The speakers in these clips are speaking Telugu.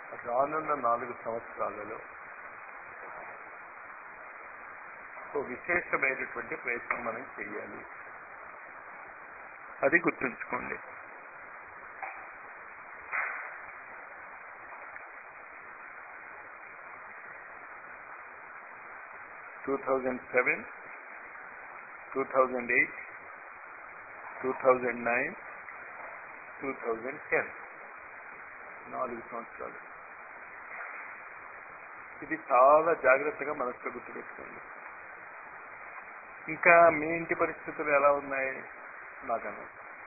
రానున్న నాలుగు సంవత్సరాలలో ఒక విశేషమైనటువంటి ప్రయత్నం మనం చేయాలి అది గుర్తుంచుకోండి two thousand seven two thousand eight two thousand nine two thousand ten నాలుగు సంవత్సరాలు ఇది చాలా జాగ్రత్తగా మనసులో గుర్తుపెట్టుకోండి ఇంకా మీ ఇంటి పరిస్థితులు ఎలా ఉన్నాయి నాకన్నా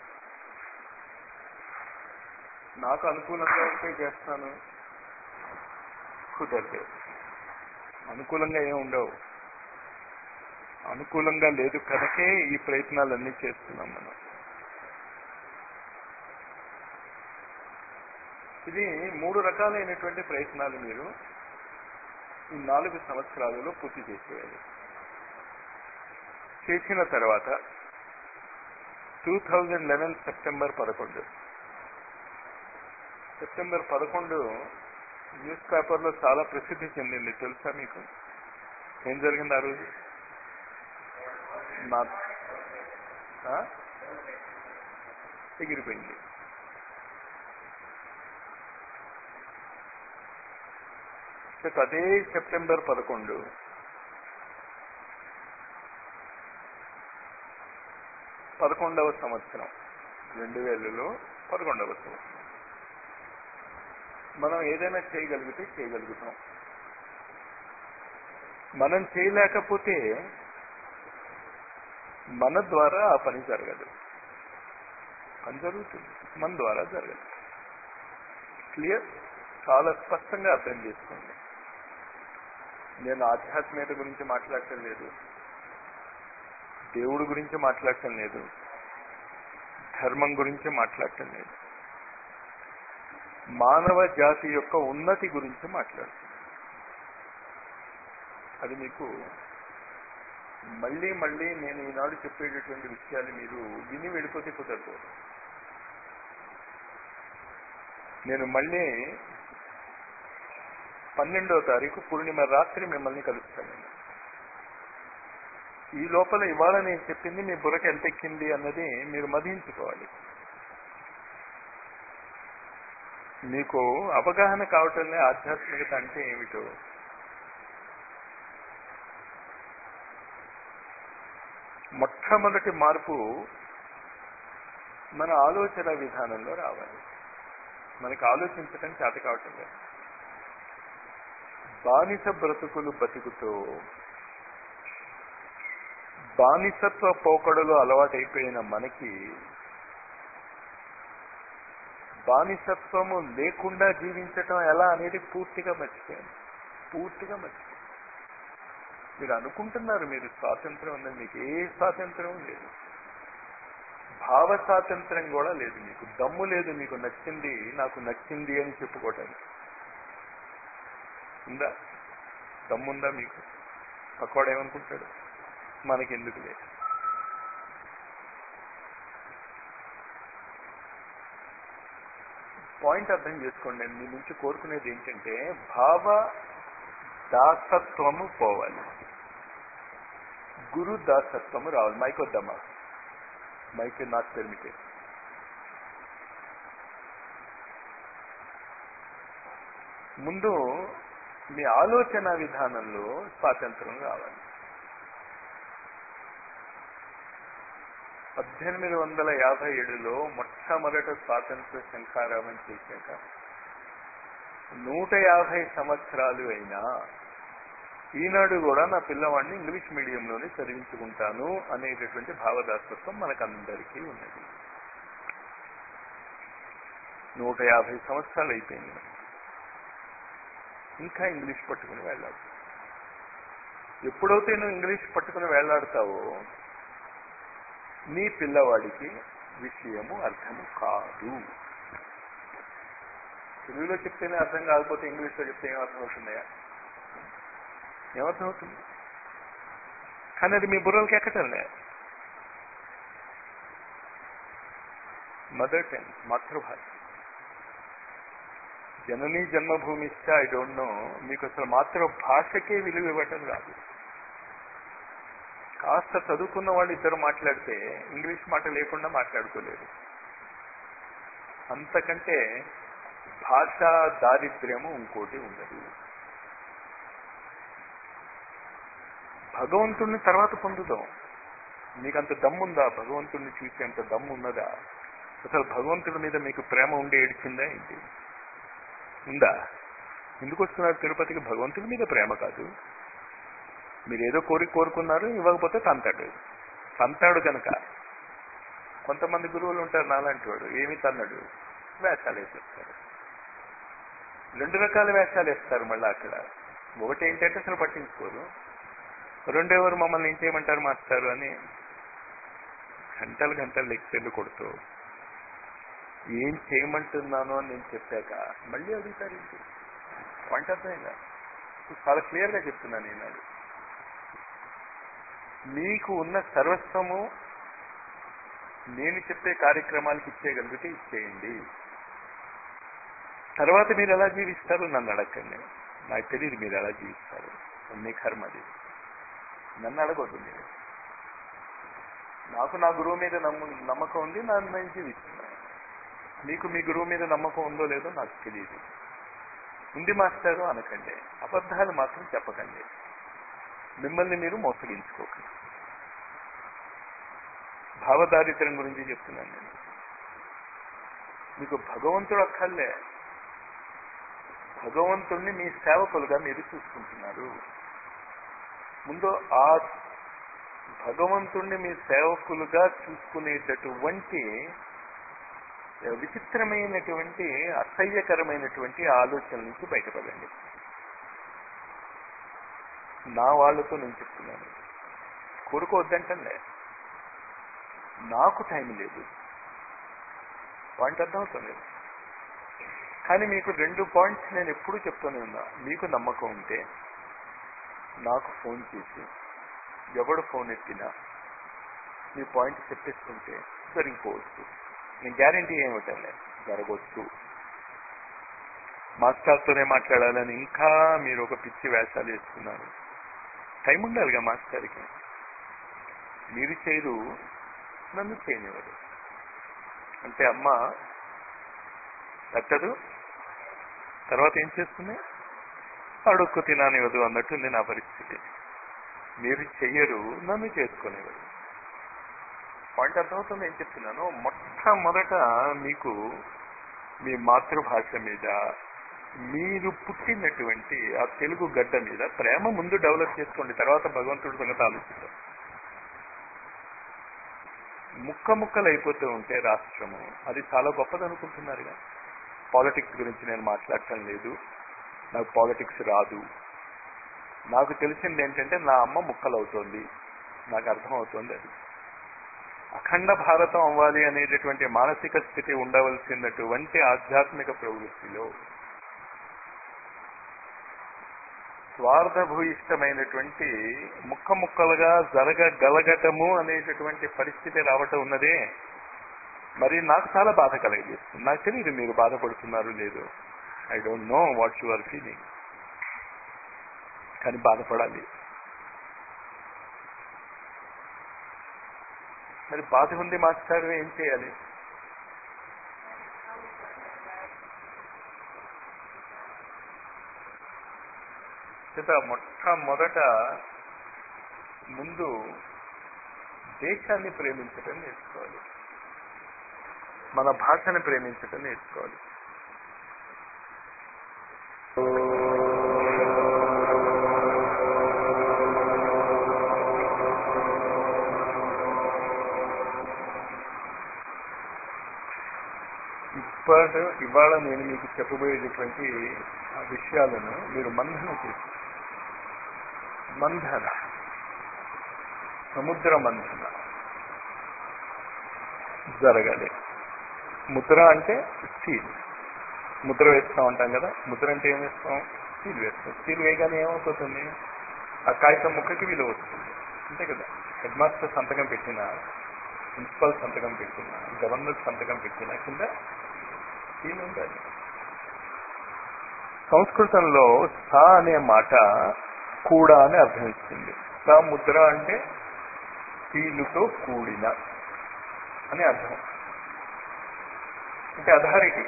నాకు అనుకూలంగా ఉంటే చేస్తాను కుదరదు అనుకూలంగా ఏం ఉండవు అనుకూలంగా లేదు కనుకే ఈ ప్రయత్నాలన్నీ చేస్తున్నాం మనం ఇది మూడు రకాలైనటువంటి ప్రయత్నాలు మీరు ఈ నాలుగు సంవత్సరాలలో పూర్తి చేసేయాలి చేసిన తర్వాత టూ థౌజండ్ లెవెన్ సెప్టెంబర్ పదకొండు సెప్టెంబర్ పదకొండు న్యూస్ పేపర్లో చాలా ప్రసిద్ధి చెందింది తెలుసా మీకు ఏం జరిగింది ఆ రోజు నా ఆ? ఎగిరిపోయింది సో అదే సెప్టెంబర్ పదకొండు పదకొండవ సంవత్సరం రెండు వేలలో పదకొండవ సంవత్సరం మనం ఏదైనా చేయగలిగితే చేయగలుగుతాం మనం చేయలేకపోతే మన ద్వారా ఆ పని జరగదు పని జరుగుతుంది మన ద్వారా జరగదు క్లియర్ చాలా స్పష్టంగా అర్థం చేసుకోండి నేను ఆధ్యాత్మికత గురించి మాట్లాడటం లేదు దేవుడి గురించి మాట్లాడటం లేదు ధర్మం గురించి మాట్లాడటం లేదు మానవ జాతి యొక్క ఉన్నతి గురించి మాట్లాడుతుంది అది మీకు మళ్ళీ మళ్ళీ నేను ఈనాడు చెప్పేటటువంటి విషయాలు మీరు విని వెళ్ళిపోతే కుదరదు నేను మళ్ళీ పన్నెండవ తారీఖు పూర్ణిమ రాత్రి మిమ్మల్ని కలుస్తాను ఈ లోపల ఇవాళ నేను చెప్పింది మీ బుర్రకి ఎంత ఎక్కింది అన్నది మీరు మదించుకోవాలి మీకు అవగాహన కావటంలే ఆధ్యాత్మికత అంటే ఏమిటో మొట్టమొదటి మార్పు మన ఆలోచన విధానంలో రావాలి మనకి ఆలోచించడం చేత కావటం లేదు బానిస బ్రతుకులు బతుకుతూ బానిసత్వ పోకడలు అలవాటైపోయిన మనకి బానిసత్వము లేకుండా జీవించటం ఎలా అనేది పూర్తిగా మర్చిపోయాను పూర్తిగా మర్చిపోయాను మీరు అనుకుంటున్నారు మీరు స్వాతంత్రం ఉందని మీకు ఏ స్వాతంత్రం లేదు భావ స్వాతంత్రం కూడా లేదు మీకు దమ్ము లేదు మీకు నచ్చింది నాకు నచ్చింది అని చెప్పుకోవటానికి ఉందా దమ్ముందా మీకు పక్కోడు ఏమనుకుంటాడు మనకి ఎందుకు లేదు పాయింట్ అర్థం చేసుకోండి నేను మీ నుంచి కోరుకునేది ఏంటంటే భావ దాసత్వము పోవాలి గురు దాసత్వము రావాలి మైక్ వద్దమ్మా మైక్ నాట్ పెర్మిటెడ్ ముందు మీ ఆలోచన విధానంలో స్వాతంత్రం రావాలి పద్దెనిమిది వందల యాభై ఏడులో మొట్టమొదట స్వాతంత్ర శంఖారావం చేశాక నూట యాభై సంవత్సరాలు అయినా ఈనాడు కూడా నా పిల్లవాడిని ఇంగ్లీష్ మీడియంలోనే చదివించుకుంటాను అనేటటువంటి భావదాసత్వం మనకందరికీ ఉన్నది నూట యాభై సంవత్సరాలు అయిపోయింది ఇంకా ఇంగ్లీష్ పట్టుకుని వెళ్ళాడు ఎప్పుడైతే నువ్వు ఇంగ్లీష్ పట్టుకుని వేళ్లాడతావో నీ పిల్లవాడికి విషయము అర్థము కాదు తెలుగులో చెప్తేనే అర్థం కాకపోతే ఇంగ్లీష్లో చెప్తే ఏం అర్థం అవుతున్నాయా ఏమర్థం అవుతుంది కానీ అది మీ బుర్రలకి ఎక్కటంలే మదర్ టంగ్ మాతృభాష జననీ జన్మభూమి ఇస్తే ఐ డోంట్ నో మీకు అసలు మాత్రం భాషకే విలువ ఇవ్వటం రాదు కాస్త చదువుకున్న వాళ్ళు ఇద్దరు మాట్లాడితే ఇంగ్లీష్ మాట లేకుండా మాట్లాడుకోలేరు అంతకంటే భాషా దారిద్ర్యము ఇంకోటి ఉండదు భగవంతుణ్ణి తర్వాత పొందుదాం మీకు అంత దమ్ముందా భగవంతుణ్ణి చూసే అంత దమ్ము ఉన్నదా అసలు భగవంతుడి మీద మీకు ప్రేమ ఉండి ఏడిచిందా ఏంటి ఉందా ఎందుకు వస్తున్నారు తిరుపతికి భగవంతుడి మీద ప్రేమ కాదు మీరు ఏదో కోరిక కోరుకున్నారు ఇవ్వకపోతే తంతాడు తంతాడు కనుక కొంతమంది గురువులు ఉంటారు నాలాంటి వాడు ఏమి తన్నడు వేషాలు వేసేస్తారు రెండు రకాల వేషాలు వేస్తారు మళ్ళీ అక్కడ ఒకటి ఏంటంటే అసలు పట్టించుకోరు రెండెవరు మమ్మల్ని ఏం చేయమంటారు మాస్టారు అని గంటలు గంటలు లెక్చర్లు కొడుతూ ఏం చేయమంటున్నాను అని నేను చెప్పాక మళ్ళీ అడుగుతారు ఏంటి పాయింట్ అర్థమైందా చాలా క్లియర్గా చెప్తున్నాను నేను అది మీకు ఉన్న సర్వస్వము నేను చెప్పే కార్యక్రమాలకు ఇచ్చేయగలిగితే ఇచ్చేయండి తర్వాత మీరు ఎలా జీవిస్తారు నన్ను అడగండి నాకు తెలియదు మీరు ఎలా జీవిస్తారు మీ కర్మది నన్ను అడగొద్దు మీరు నాకు నా గురువు మీద నమ్ము నమ్మకం ఉంది నన్ను నేను జీవిస్తున్నాను మీకు మీ గురువు మీద నమ్మకం ఉందో లేదో నాకు తెలియదు ఉంది మాస్టారు అనకండి అబద్ధాలు మాత్రం చెప్పకండి మిమ్మల్ని మీరు మోసగించుకోకండి భావదారిద్ర్యం గురించి చెప్తున్నాను నేను మీకు భగవంతుడు అక్కర్లే భగవంతుణ్ణి మీ సేవకులుగా మీరు చూసుకుంటున్నారు ముందు ఆ భగవంతుణ్ణి మీ సేవకులుగా చూసుకునేటటువంటి విచిత్రమైనటువంటి అసహ్యకరమైనటువంటి ఆలోచనల నుంచి బయటపడండి నా వాళ్ళతో నేను చెప్తున్నాను కోరుకోవద్దంటే నాకు టైం లేదు పాయింట్ అర్థమవుతుంది కానీ మీకు రెండు పాయింట్స్ నేను ఎప్పుడూ చెప్తూనే ఉన్నా మీకు నమ్మకం ఉంటే నాకు ఫోన్ చేసి ఎవడు ఫోన్ ఎత్తినా మీ పాయింట్ చెప్పేసుకుంటే జరిగిపోవచ్చు నేను గ్యారంటీ ఏమిటండి జరగవచ్చు మాస్టర్తోనే మాట్లాడాలని ఇంకా మీరు ఒక పిచ్చి వేషాలు వేస్తున్నారు టైం ఉండాలిగా మాస్టర్కి మీరు చేయరు నన్ను చేయనివ్వరు అంటే అమ్మ పెట్టదు తర్వాత ఏం చేస్తుంది అడుక్కు తిననివ్వదు అన్నట్టుంది నా పరిస్థితి మీరు చెయ్యరు నన్ను చేసుకునేవారు పాయింట్ అర్థమవుతుంది ఏం చెప్తున్నాను మొట్టమొదట మీకు మీ మాతృభాష మీద మీరు పుట్టినటువంటి ఆ తెలుగు గడ్డ మీద ప్రేమ ముందు డెవలప్ చేసుకోండి తర్వాత భగవంతుడి సంగతి ఆలోచిద్దాం ముక్క ముక్కలు అయిపోతూ ఉంటే రాష్ట్రము అది చాలా గొప్పది అనుకుంటున్నారుగా పాలిటిక్స్ గురించి నేను మాట్లాడటం లేదు నాకు పాలిటిక్స్ రాదు నాకు తెలిసింది ఏంటంటే నా అమ్మ ముక్కలవుతోంది నాకు అర్థమవుతోంది అది అఖండ భారతం అవ్వాలి అనేటటువంటి మానసిక స్థితి ఉండవలసినటువంటి ఆధ్యాత్మిక ప్రవృత్తిలో స్వార్థభూయిష్టమైనటువంటి ముక్క ముక్కలుగా జరగగలగటము అనేటటువంటి పరిస్థితి రావటం ఉన్నదే మరి నాకు చాలా బాధ కలిగజేస్తుంది నాకు తెలియదు మీరు బాధపడుతున్నారు లేదు I don't know what you are feeling కానీ బాధపడాలి మరి బాధ ఉంది మాస్టర్ ఏం చేయాలి చేత మొట్టమొదట ముందు దేశాన్ని ప్రేమించటం నేర్చుకోవాలి మన భాషని ప్రేమించటం నేర్చుకోవాలి ఇప్పటి ఇవాళ నేను మీకు చెప్పబోయేటటువంటి ఆ విషయాలను మీరు మంథనం చేసి మంథన సముద్ర మంథన జరగాలి ముద్ర అంటే స్టీల్ ముద్ర వేస్తూ ఉంటాం కదా ముద్ర అంటే ఏం వేస్తాం స్టీల్ వేస్తాం స్టీల్ వేయగానే ఏమవుతుంది ఆ కాగితం ముక్కకి విలువ వస్తుంది అంతే కదా హెడ్ మాస్టర్ సంతకం పెట్టిన ప్రిన్సిపల్ సంతకం పెట్టిన గవర్నర్ సంతకం పెట్టిన కింద స్టీల్ ఉండాలి సంస్కృతంలో స అనే మాట కూడా అని అర్థం ఇస్తుంది స ముద్ర అంటే కీలుతో కూడిన అని అర్థం అంటే అథారిటీ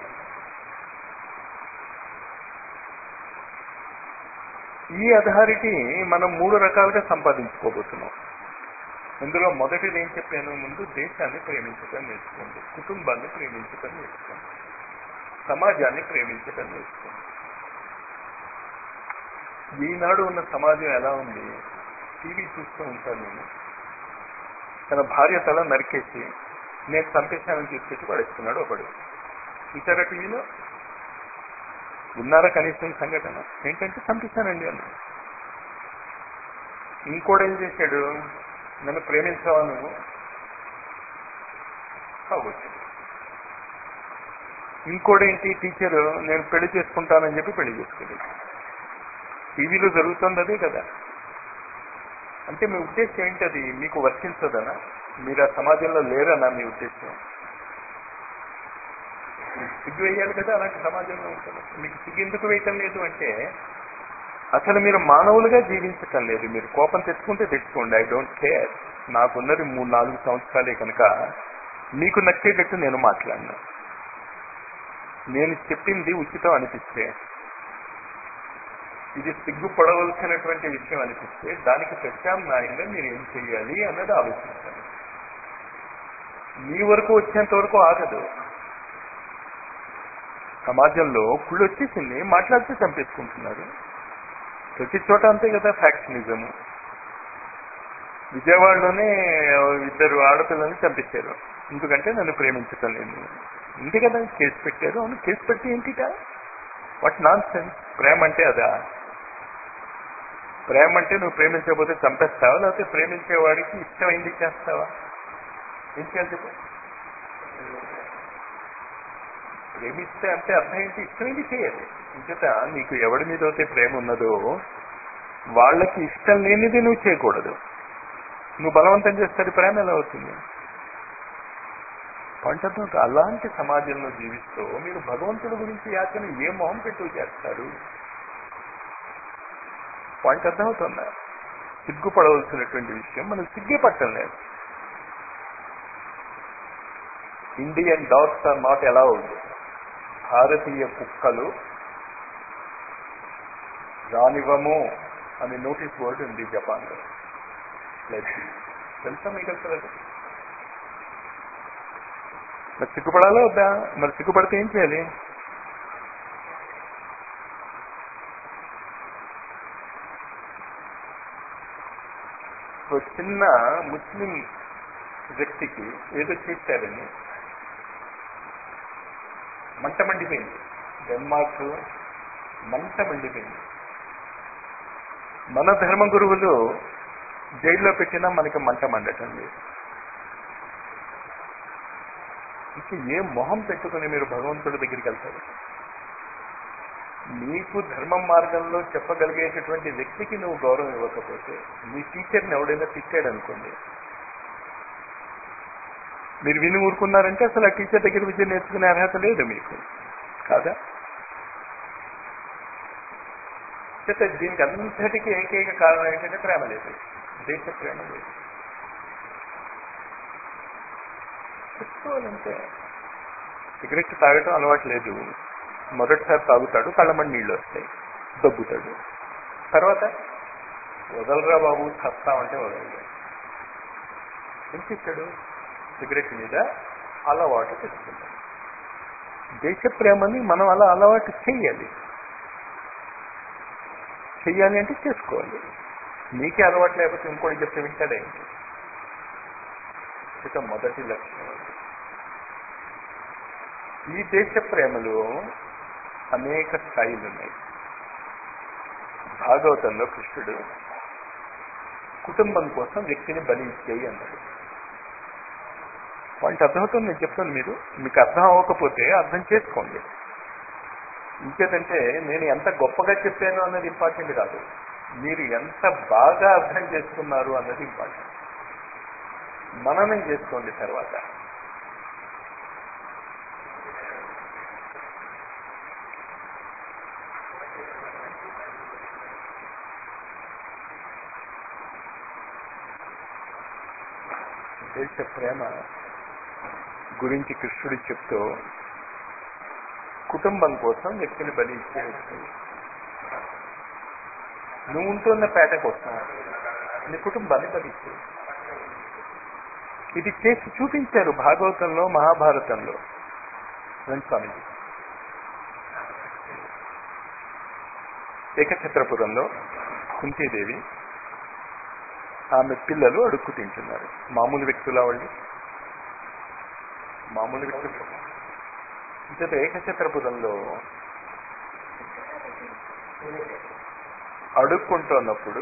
ఈ అథారిటీ మనం మూడు రకాలుగా సంపాదించుకోబోతున్నాం ఇందులో మొదటిది ఏం చెప్పాను ముందు దేశాన్ని ప్రేమించటం నేర్చుకోండి కుటుంబాన్ని ప్రేమించటం నేర్చుకోండి సమాజాన్ని ప్రేమించటం నేర్చుకోండి ఈనాడు ఉన్న సమాజం ఎలా ఉంది టీవీ చూస్తూ ఉంటాను నేను తన భార్య తల నరికేసి నేను చంపేశానని తీసుకొచ్చి పడేస్తున్నాడు ఒకడు ఇతర టీవీలో ఉన్నారా కనీసం ఈ సంఘటన ఏంటంటే చంపేశానండి అన్న ఇంకోటి ఏం చేశాడు నన్ను ప్రేమించావా నువ్వు కావచ్చు ఇంకోటేంటి టీచరు నేను పెళ్లి చేసుకుంటానని చెప్పి పెళ్లి చేసుకోలేదు టీవీలో జరుగుతుంది అదే కదా అంటే మీ ఉద్దేశం ఏంటది మీకు వర్తించదనా మీరు ఆ సమాజంలో లేరనా మీ ఉద్దేశం సిగ్గు వేయాలి కదా అలాంటి సమాజంలో ఉంటుంది మీకు సిగ్గు ఎందుకు వేయటం లేదు అంటే అసలు మీరు మానవులుగా జీవించటం లేదు మీరు కోపం తెచ్చుకుంటే తెచ్చుకోండి ఐ డోంట్ కేర్ నాకున్నది మూడు నాలుగు సంవత్సరాలే కనుక మీకు నచ్చేటట్టు నేను మాట్లాడినా నేను చెప్పింది ఉచితం అనిపిస్తే ఇది సిగ్గుపడవలసినటువంటి విషయం అనిపిస్తే దానికి ప్రత్యామ్నాయంగా మీరు ఏం చేయాలి అన్నది ఆలోచించాలి మీ వరకు వచ్చేంత వరకు ఆగదు సమాజంలో కుళ్ళు వచ్చేసింది మాట్లాడితే చంపేసుకుంటున్నారు ప్రతి చోట అంతే కదా ఫ్యాక్షనిజం విజయవాడలోనే ఇద్దరు ఆడపిల్లల్ని చంపించారు ఎందుకంటే నన్ను ప్రేమించటం లేదు ఇంతే కదా కేసు పెట్టారు అవును కేసు పెట్టి ఏంటిట వాట్ నాన్ సెన్స్ ప్రేమ అంటే అదా ప్రేమ అంటే నువ్వు ప్రేమించకపోతే చంపేస్తావా లేకపోతే ప్రేమించేవాడికి ఇష్టమైంది చేస్తావా ఏం చేయాలి చెప్పు ప్రేమిస్తే అంటే అర్థం ఏంటి ఇష్టమైంది చేయాలి ఇంకట నీకు ఎవడి మీద అయితే ప్రేమ ఉన్నదో వాళ్ళకి ఇష్టం లేనిది నువ్వు చేయకూడదు నువ్వు బలవంతం చేస్తే ప్రేమ ఎలా అవుతుంది పంటతో అలాంటి సమాజంలో జీవిస్తూ మీరు భగవంతుడి గురించి యాచన ఏ మొహం పెట్టు చేస్తారు పాయింట్ అర్థమవుతుందా సిగ్గుపడవలసినటువంటి విషయం మనం సిగ్గే పట్టం లేదు Indian dogs are not allowed భారతీయ కుక్కలు రానివ్వము అని నోటీస్ బోర్డు ఉంది జపాన్లో తెలుసా మీకు అసలు అది? మరి సిగ్గుపడాలా వద్దా మరి సిగ్గుపడితే ఏం చేయాలి ఒక చిన్న ముస్లిం వ్యక్తికి ఏదో చేశారని మంట మండిపోయింది డెన్మార్క్ మంట మండిపోయింది మన ధర్మ గురువులు జైల్లో పెట్టినా మనకి మంట మండటం లేదు ఇంక ఏ మొహం పెట్టుకుని మీరు భగవంతుడి దగ్గరికి వెళ్తారు నీకు ధర్మం మార్గంలో చెప్పగలిగేటటువంటి వ్యక్తికి నువ్వు గౌరవం ఇవ్వకపోతే మీ టీచర్ని ఎవడైనా తిట్టాడు అనుకోండి మీరు విని ఊరుకున్నారంటే అసలు ఆ టీచర్ దగ్గర విద్య నేర్చుకునే అర్హత లేదు మీకు కాదా చేత దీనికి అంతటికీ ఏకైక కారణం ఏంటంటే ప్రేమ లేదు దేశ ప్రేమ లేదు చెప్పుకోవాలంటే సిగరెట్ తాగటం అలవాటు లేదు మొదటిసారి తాగుతాడు కళ్ళమని నీళ్ళు వస్తాయి దగ్గుతాడు తర్వాత వదలరా బాబు చస్తామంటే వదలరా ఏం చేశాడు సిగరెట్ మీద అలవాటు తెచ్చుకుంటాడు దేశ ప్రేమని మనం అలా అలవాటు చెయ్యాలి చెయ్యాలి అంటే చేసుకోవాలి నీకే అలవాటు లేకపోతే ఇంకోటి చెప్తే వింటాడేంటి ఇక మొదటి లక్ష్యం అది. ఈ దేశ ప్రేమలో అనేక స్థాయిలు ఉన్నాయి భాగవతంలో కృష్ణుడు కుటుంబం కోసం వ్యక్తిని బలి ఇచ్చేయి అన్నాడు పాయింట్ అర్థమవుతుంది నేను చెప్తాను మీరు మీకు అర్థం అవ్వకపోతే అర్థం చేసుకోండి ఇంకేదంటే నేను ఎంత గొప్పగా చెప్పాను అన్నది ఇంపార్టెంట్ కాదు మీరు ఎంత బాగా అర్థం చేసుకున్నారు అన్నది ఇంపార్టెంట్ మననం చేసుకోండి తర్వాత దేశ ప్రేమ గురించి కృష్ణుడు చెప్తూ కుటుంబం కోసం వ్యక్తిని బలి ఇచ్చే వ్యక్తి నువ్వు ఉంటున్న పేట కోసం నీ కుటుంబాన్ని బలి ఇచ్చే ఇది చేసి చూపించారు భాగవతంలో మహాభారతంలో స్వామిజీ ఏకఛత్రపురంలో కుంతీదేవి ఆమె పిల్లలు అడుక్కు తింటున్నారు మామూలు వ్యక్తుల వాళ్ళు మామూలు వ్యక్తులు ఇంత ఏకఛత్రపురంలో అడుక్కుంటున్నప్పుడు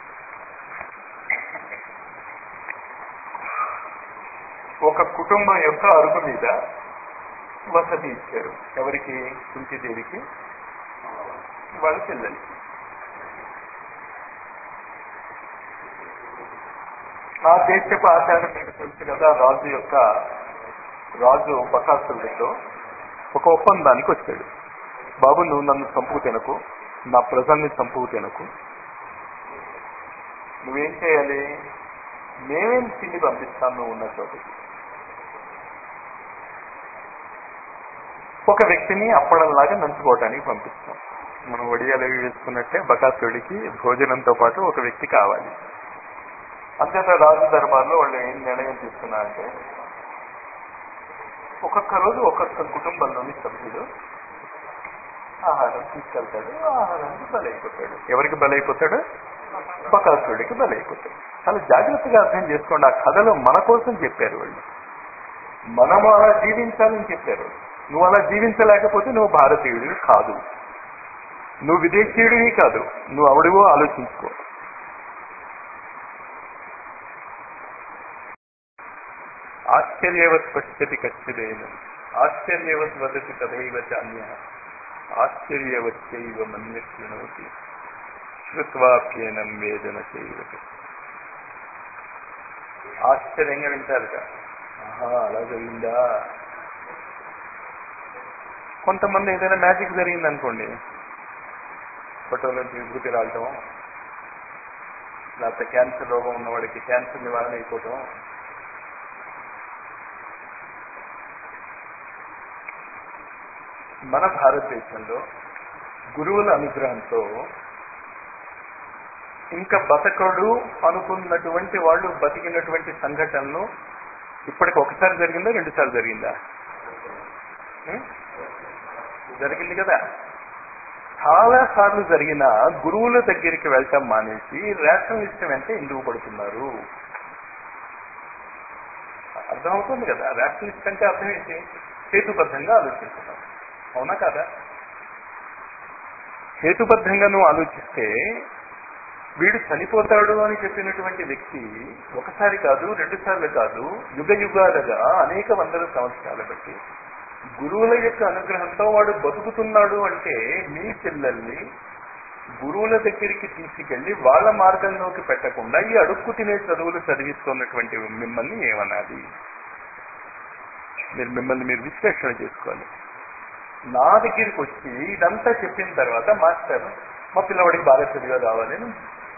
ఒక కుటుంబం యొక్క అరుగు మీద వసతి ఇచ్చారు ఎవరికి కుంతిదేవికి వాళ్ళ పిల్లలకి ఆ దేశపు ఆచారం మీకు తెలుసు కదా రాజు యొక్క రాజు బకాసురుడితో ఒక ఒప్పందానికి వచ్చాడు బాబు నువ్వు నన్ను చంపుకు తినకు నా ప్రజల్ని చంపుకు తినకు నువ్వేం చేయాలి మేమేం తిండి పంపిస్తాను నువ్వు ఉన్న చోటుకి ఒక వ్యక్తిని అప్పడంలాగా నంచుకోవటానికి పంపిస్తాం మనం వడియాలు అవి వేసుకున్నట్టే బకాసుడికి భోజనంతో పాటు ఒక వ్యక్తి కావాలి అంతేత రాజు దర్బార్లో వాళ్ళు ఏం నిర్ణయం తీసుకున్నారంటే ఒక్కొక్క రోజు ఒక్కొక్క కుటుంబంలోని సభ్యుడు ఆహారం తీసుకెళ్తాడు ఆహారానికి బలైపోతాడు ఎవరికి బలైపోతాడు బకాసుడికి బలైపోతాడు చాలా జాగ్రత్తగా అర్థం చేసుకోండి ఆ కథలో మన కోసం చెప్పారు వాళ్ళు మనము అలా జీవించాలని చెప్పారు నువ్వు అలా జీవించలేకపోతే నువ్వు భారతీయుడివి కాదు నువ్వు విదేశీయుడివి కాదు నువ్వు అవడివో ఆలోచించుకో ఆశ్చర్యవత్ పశ్యతి కచ్చిదేన ఆశ్చర్యవత్ వదతి తదైవ చాన్య ఆశ్చర్యవచ్చైవ మన్య శృణోతి శ్రుత్వాప్యేనం వేదన చేయవతి ఆశ్చర్యంగా వింటారుట ఆహా అలా జరిగిందా కొంతమంది ఏదైనా మ్యాజిక్ జరిగింది అనుకోండి ఫోటోలో విభూతి రావటం లేకపోతే క్యాన్సర్ రోగం ఉన్నవాడికి క్యాన్సర్ నివారణ అయిపోవటం మన భారతదేశంలో గురువుల అనుగ్రహంతో ఇంకా బతకడు అనుకున్నటువంటి వాళ్ళు బతికినటువంటి సంఘటనలు ఇప్పటికి ఒకసారి జరిగిందా రెండు సార్లు జరిగిందా ఉం? జరిగింది కదా చాలా సార్లు జరిగిన గురువుల దగ్గరికి వెళ్ళటం మానేసి రేషనలిస్ట్ వెంట ఎందుకు పడుతున్నారు అర్థమవుతుంది కదా రేషనలిస్ట్ అంటే అర్థం ఏంటి హేతుబద్ధంగా ఆలోచించడం అవునా కాదా హేతుబద్ధంగా నువ్వు ఆలోచిస్తే వీడు చనిపోతాడు అని చెప్పినటువంటి వ్యక్తి ఒకసారి కాదు రెండు సార్లు కాదు యుగ యుగాలుగా అనేక వందల సంవత్సరాల బట్టి గురువుల యొక్క అనుగ్రహంతో వాడు బతుకుతున్నాడు అంటే మీ పిల్లల్ని గురువుల దగ్గరికి తీసుకెళ్లి వాళ్ళ మార్గంలోకి పెట్టకుండా ఈ అడుక్కు తినే చదువులు చదివిస్తున్నటువంటి మిమ్మల్ని ఏమనాలి మీరు మిమ్మల్ని మీరు విశ్లేషణ చేసుకోవాలి నా దగ్గరికి వచ్చి ఇదంతా చెప్పిన తర్వాత మాస్టర్ మా పిల్లవాడికి బాగా చదివా రావాలి అని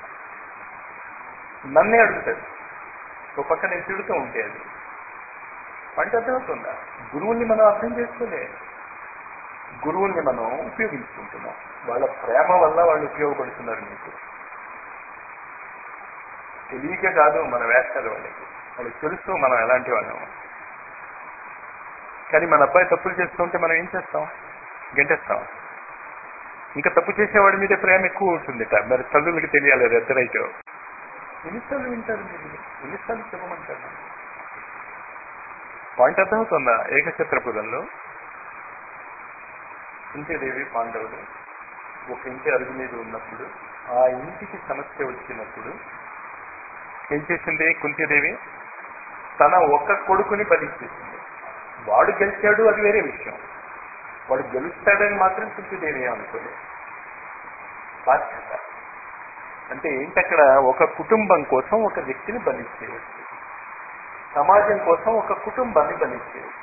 నన్నే అడుగుతాడు ఒక పక్క నేను తిడుతూ ఉంటే అది అంటే అర్థమవుతుందా గురువుల్ని మనం అర్థం చేసుకోలే గురువుల్ని మనం ఉపయోగించుకుంటున్నాం వాళ్ళ ప్రేమ వల్ల వాళ్ళు ఉపయోగపడుతున్నారు మీకు తెలియక కాదు మన వేస్తారు వాళ్ళకి వాళ్ళకి తెలుసు మనం ఎలాంటి వాళ్ళం కానీ మన అబ్బాయి తప్పులు చేస్తుంటే మనం ఏం చేస్తాం గంటేస్తాం ఇంకా తప్పు చేసేవాడి మీద ప్రేమ ఎక్కువ ఉంటుందిట మరి తల్లులకి తెలియాలి అది ఎద్దరైతే ఎన్నిసార్లు వింటారు మీరు ఎన్నిసార్లు చెప్పమంటారు పాయింట్ అర్థమవుతుందా ఏకఛత్రపురంలో కుంతీదేవి పాండవులు ఒక ఇంటి అరుగు మీద ఉన్నప్పుడు ఆ ఇంటికి సమస్య వచ్చినప్పుడు ఏం చేసింది కుంతీదేవి తన ఒక్క కొడుకుని బలిచ్చేసింది వాడు గెలిచాడు అది వేరే విషయం వాడు గెలుస్తాడని మాత్రం కుంతీదేవి అనుకోలేదు బాధ్యత అంటే ఏంటక్కడ ఒక కుటుంబం కోసం ఒక వ్యక్తిని బలిచ్చేయచ్చు సమాజం కోసం ఒక కుటుంబాన్ని బలిచ్చేయచ్చు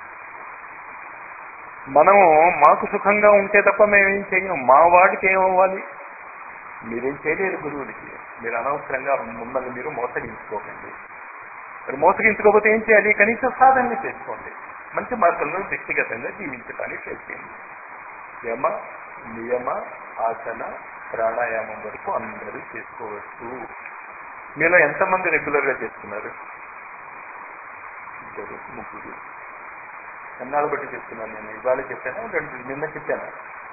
మనము మాకు సుఖంగా ఉంటే తప్ప మేమేం చెయ్యం మా వాడికి ఏమవ్వాలి మీరేం చేయలేరు గురువులకి మీరు అనవసరంగా మిమ్మల్ని మీరు మోసగించుకోకండి మరి మోసగించుకోకపోతే ఏం చేయాలి కనీసం సాధనని చేసుకోండి మంచి మార్గంలో వ్యక్తిగతంగా జీవించడానికి ప్రయత్నించండి యమ నియమ ఆసన ప్రాణాయామం వరకు అందరూ చేసుకోవచ్చు మీలో ఎంతమంది రెగ్యులర్ గా చేస్తున్నారు ఇద్దరు ముగ్గురు ఎన్నాళ్ళు బట్టి చెప్తున్నాను నేను ఇవాళ చెప్పానా రెండు నిన్న చెప్పానా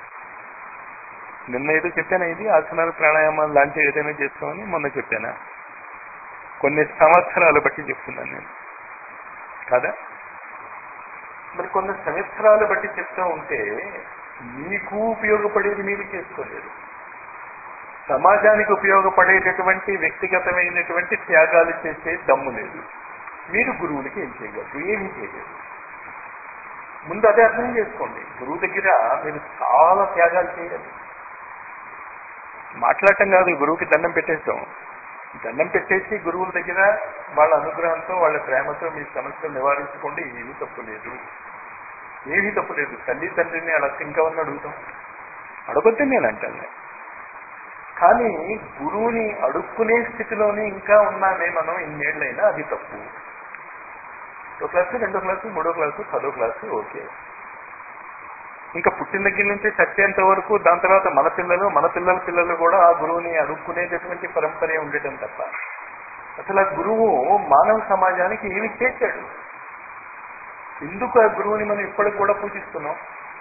నిన్న ఏదో చెప్పానా ఇది ఆసనాలు ప్రాణాయామాలు లాంటివి ఏదైనా చేసుకోమని మొన్న చెప్పానా కొన్ని సంవత్సరాలు బట్టి చెప్తున్నాను నేను కదా మరి కొన్ని సంవత్సరాలు బట్టి చెప్తూ ఉంటే మీకు ఉపయోగపడేది మీరు చేసుకోలేదు సమాజానికి ఉపయోగపడేటటువంటి వ్యక్తిగతమైనటువంటి త్యాగాలు చేసే దమ్ము లేదు మీరు గురువులకి ఏం చేయగలరు ఏమీ చేయలేదు ముందు అదే అర్థం చేసుకోండి గురువు దగ్గర మీరు చాలా త్యాగాలు చేయాలి మాట్లాడటం కాదు గురువుకి దండం పెట్టేస్తాం దండం పెట్టేసి గురువుల దగ్గర వాళ్ళ అనుగ్రహంతో వాళ్ళ ప్రేమతో మీ సమస్యలు నివారించుకోండి ఏమీ తప్పు లేదు ఏమీ తప్పు లేదు తల్లి తండ్రిని అడగ ఇంకా ఉన్న అడుగుతాం అడగొద్దు నేను అంటాను కానీ గురువుని అడుక్కునే స్థితిలోనే ఇంకా ఉన్నామే మనం ఇన్నేళ్ళైనా అది తప్పు ఒక క్లాసు రెండో క్లాసు మూడో క్లాసు పదో క్లాసు ఓకే ఇంకా పుట్టిన దగ్గర నుంచి చచ్చేంత వరకు దాని తర్వాత మన పిల్లలు మన పిల్లల పిల్లలు కూడా ఆ గురువుని అడుక్కునేటటువంటి పరంపరే ఉండటం తప్ప అసలు ఆ గురువు మానవ సమాజానికి ఏమి చేశాడు ఎందుకు ఆ గురువుని మనం ఇప్పటికి కూడా పూజిస్తున్నాం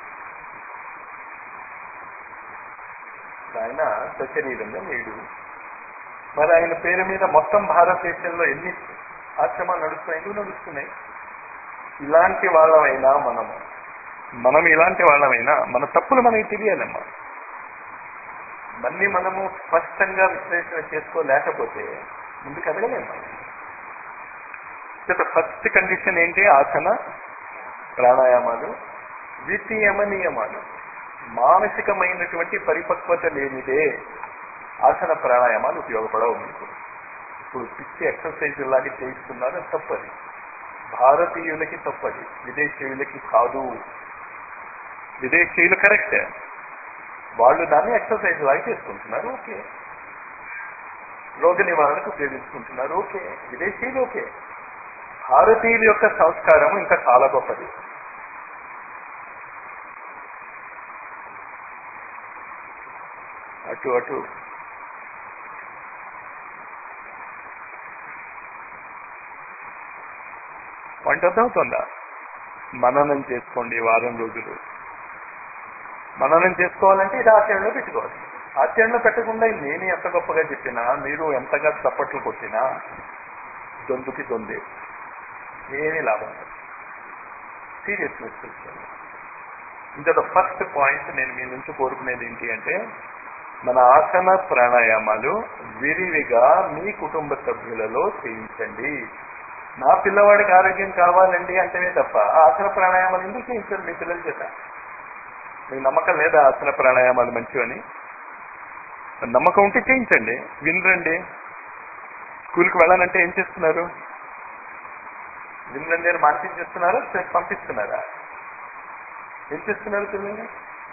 ఆయన సశరీరంగా లేడు మరి ఆయన పేరు మీద మొత్తం భారతదేశంలో ఎన్ని ఆశ్రమాలు నడుస్తున్నాయి ఎందుకు నడుస్తున్నాయి ఇలాంటి వాళ్ళమైనా మనము మనం ఇలాంటి వాళ్ళమైనా మన తప్పులు మనకి తెలియాలమ్మా మళ్ళీ మనము స్పష్టంగా విశ్లేషణ చేసుకోలేకపోతే ముందుకు ఎదగలేము మనం ఫస్ట్ కండిషన్ ఏంటి ఆసన ప్రాణాయామాలు ద్వితీయమ నియమాలు మానసికమైనటువంటి పరిపక్వత లేనిదే ఆసన ప్రాణాయామాలు ఉపయోగపడవు మీకు ఇప్పుడు పిచ్చి ఎక్సర్సైజ్ లాగా చేయిస్తున్నారు తప్పది భారతీయులకి తప్పది విదేశీయులకి కాదు విదేశీయులు కరెక్ట్ వాళ్ళు దాన్ని ఎక్సర్సైజ్ లాగా చేసుకుంటున్నారు ఓకే రోగ నివారణకు ఉపయోగించుకుంటున్నారు ఓకే విదేశీయులు ఓకే భారతీయుల యొక్క సంస్కారం ఇంకా చాలా గొప్పది అటు అటు వంట అర్థమవుతుందా మననం చేసుకోండి వారం రోజులు మననం చేసుకోవాలంటే ఇది ఆచరణలో పెట్టుకోవాలి ఆచరణలో పెట్టకుండా నేను ఎంత గొప్పగా చెప్పినా మీరు ఎంతగా చప్పట్లు కొట్టినా దొందుకి దొందే ఏమీ లాభం సీరియస్నెస్ వచ్చాను ఇంకా ద ఫస్ట్ పాయింట్ నేను మీ నుంచి కోరుకునేది ఏంటి అంటే మన ఆసన ప్రాణాయామాలు విరివిగా మీ కుటుంబ సభ్యులలో చేయించండి నా పిల్లవాడికి ఆరోగ్యం కావాలండి అంటేనే తప్ప ఆసన ప్రాణాయామాలు ఎందుకు చేయించారు మీ పిల్లల చేత మీకు నమ్మకం లేదా ఆసన ప్రాణాయామాలు మంచివని నమ్మకం ఉంటే చేయించండి వినరండి స్కూల్కి వెళ్ళాలంటే ఏం చేస్తున్నారు వినరండి అని మార్పించేస్తున్నారా పంపిస్తున్నారా ఏం చేస్తున్నారు పిల్లల్ని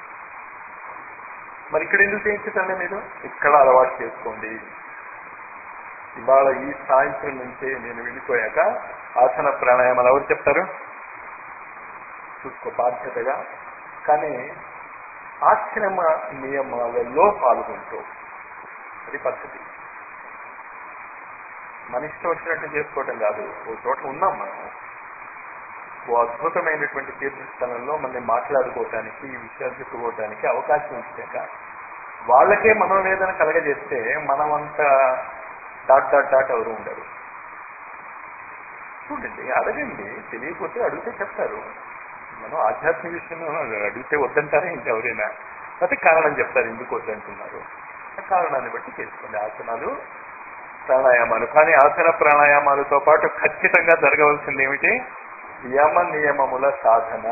మరి ఇక్కడ ఎందుకు చేయించటండి మీరు ఇక్కడ అలవాటు చేసుకోండి ఇవాళ ఈ సాయంత్రం నుంచే నేను వెళ్ళిపోయాక ఆసన ప్రాణాయామాలు ఎవరు చెప్తారు చూసుకో బాధ్యతగా కానీ ఆశ్రమ నియమాలలో పాల్గొంటూ అది పద్ధతి మన ఇష్టం వచ్చినట్టు చేసుకోవటం కాదు ఓ చోట ఉన్నాం మనం ఓ అద్భుతమైనటువంటి తీర్థస్థలంలో మనం మాట్లాడుకోవటానికి ఈ విషయాలు చెప్పుకోవటానికి అవకాశం ఇచ్చాక వాళ్ళకే మనోవేదన కలగజేస్తే మనమంతా డాట్ డాట్ డాట్ ఎవరు ఉండరు చూడండి అడగండి తెలియకపోతే అడిగితే చెప్తారు మనం ఆధ్యాత్మిక విషయంలో అడిగితే వద్దంటారా ఇంకెవరైనా అయితే కారణం చెప్తారు ఎందుకు వద్దంటున్నారు ఆ కారణాన్ని బట్టి చేసుకోండి ఆసనాలు ప్రాణాయామాలు కానీ ఆసన ప్రాణాయామాలతో పాటు ఖచ్చితంగా జరగవలసింది ఏమిటి యమ నియమముల సాధన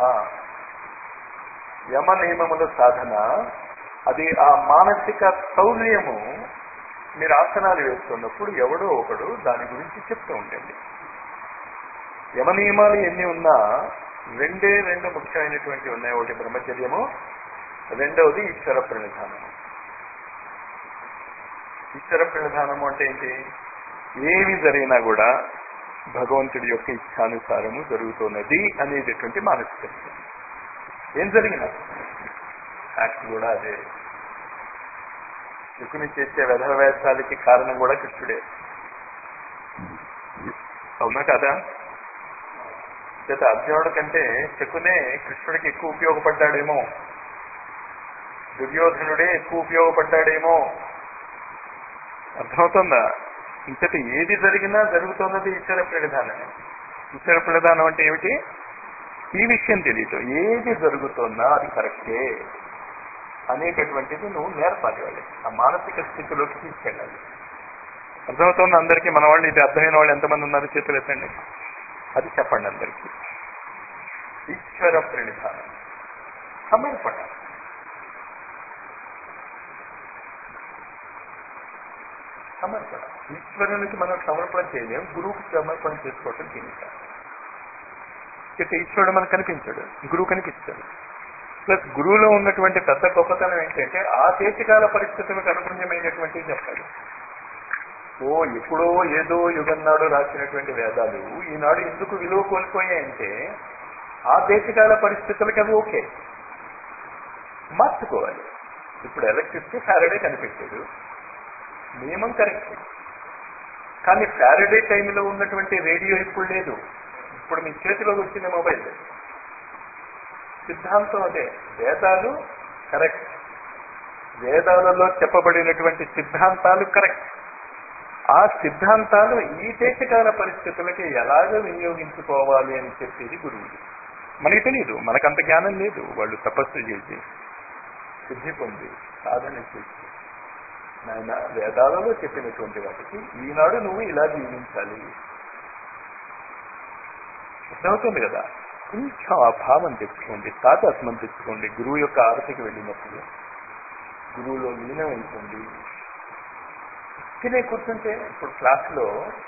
యమ నియమముల సాధన అది ఆ మానసిక శౌర్యము మీరు ఆసనాలు వేస్తున్నప్పుడు ఎవడో ఒకడు దాని గురించి చెప్తూ ఉండండి యమ నియమాలు ఎన్ని ఉన్నా రెండే రెండు ముఖ్యమైనటువంటి ఉన్నాయి ఒకటి బ్రహ్మచర్యము రెండవది ఈశ్వర ప్రణిధానము ఈశ్వర ప్రణిధానము అంటే ఏంటి ఏమి జరిగినా కూడా భగవంతుడి యొక్క ఇచ్ఛానుసారము జరుగుతున్నది అనేటటువంటి మానసిక స్థితి. ఏం జరిగిన యాక్ట్ కూడా అదే శకుని చేసే వ్యధవేశాలకి కారణం కూడా కృష్ణుడే అవునా కదా చేత అర్జునుడి కంటే శకునే కృష్ణుడికి ఎక్కువ ఉపయోగపడ్డాడేమో దుర్యోధనుడే ఎక్కువ ఉపయోగపడ్డాడేమో అర్థమవుతుందా ఇంతటి ఏది జరిగినా జరుగుతున్నది ఈశ్వర ప్రణిధానమే ఈశ్వర ప్రణిధానం అంటే ఏమిటి ఈ విషయం తెలియదు ఏది జరుగుతున్నా అది కరెక్టే అనేటటువంటిది నువ్వు నేర్పాలి వాళ్ళకి ఆ మానసిక స్థితిలోకి తీసుకెళ్ళాలి అర్థమవుతుంది అందరికీ మన వాళ్ళు ఇది అర్థమైన వాళ్ళు ఎంతమంది ఉన్నారు చేతులు ఎత్తండి అది చెప్పండి అందరికీ ఈశ్వర ప్రణిధానం సమర్పణ సమర్పణ ఈశ్వరునికి మనం సమర్పణ చేయలేం గురువుకి సమర్పణ చేసుకోవటం దీనిక అయితే ఈశ్వరుడు మనకు కనిపించాడు గురువు కనిపిస్తాడు ప్లస్ గురువులో ఉన్నటువంటి పెద్ద గొప్పతనం ఏంటంటే ఆ దేశకాల పరిస్థితులకు అనుగుణ్యమైనటువంటివి చెప్పాలి ఓ ఎప్పుడో ఏదో యుగం నాడు రాసినటువంటి వేదాలు ఈనాడు ఎందుకు విలువ కోల్పోయాయంటే ఆ దేశకాల పరిస్థితులకి అవి ఓకే మార్చుకోవాలి ఇప్పుడు ఎలక్ట్రిసిటీ ఫ్యారడే కనిపెట్టాడు నియమం కరెక్ట్ కానీ ఫ్యారడే టైంలో ఉన్నటువంటి రేడియో ఇప్పుడు లేదు ఇప్పుడు మీ చేతిలోకి వచ్చిన మొబైల్ సిద్ధాంతం అదే వేదాలు కరెక్ట్ వేదాలలో చెప్పబడినటువంటి సిద్ధాంతాలు కరెక్ట్ ఆ సిద్ధాంతాలు ఈ దేశకాల పరిస్థితులకి ఎలాగ వినియోగించుకోవాలి అని చెప్పేది గురువులు మనకి తెలియదు మనకంత జ్ఞానం లేదు వాళ్ళు తపస్సు చేసి సిద్ధి పొంది సాధన చేసి నాయన వేదాలలో చెప్పినటువంటి వాటికి ఈనాడు నువ్వు ఇలా జీవించాలి అర్థమవుతుంది కదా కొంచెం ఆ భావం తెచ్చుకోండి తాతాత్మం తెచ్చుకోండి గురువు యొక్క ఆరతికి వెళ్ళినప్పుడు గురువులో లీనమైపోండి తినే కూర్చుంటే ఇప్పుడు క్లాస్లో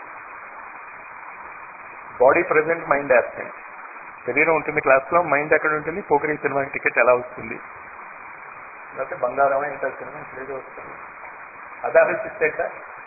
బాడీ ప్రజెంట్ మైండ్ యాబ్సెంట్ శరీరం ఉంటుంది క్లాస్లో మైండ్ ఎక్కడ ఉంటుంది పోకరీ సినిమాకి టికెట్ ఎలా వస్తుంది లేకపోతే బంగారం ఎంత సినిమా ఇక్కడేదో వస్తుంది అది ఆలోచిస్తేట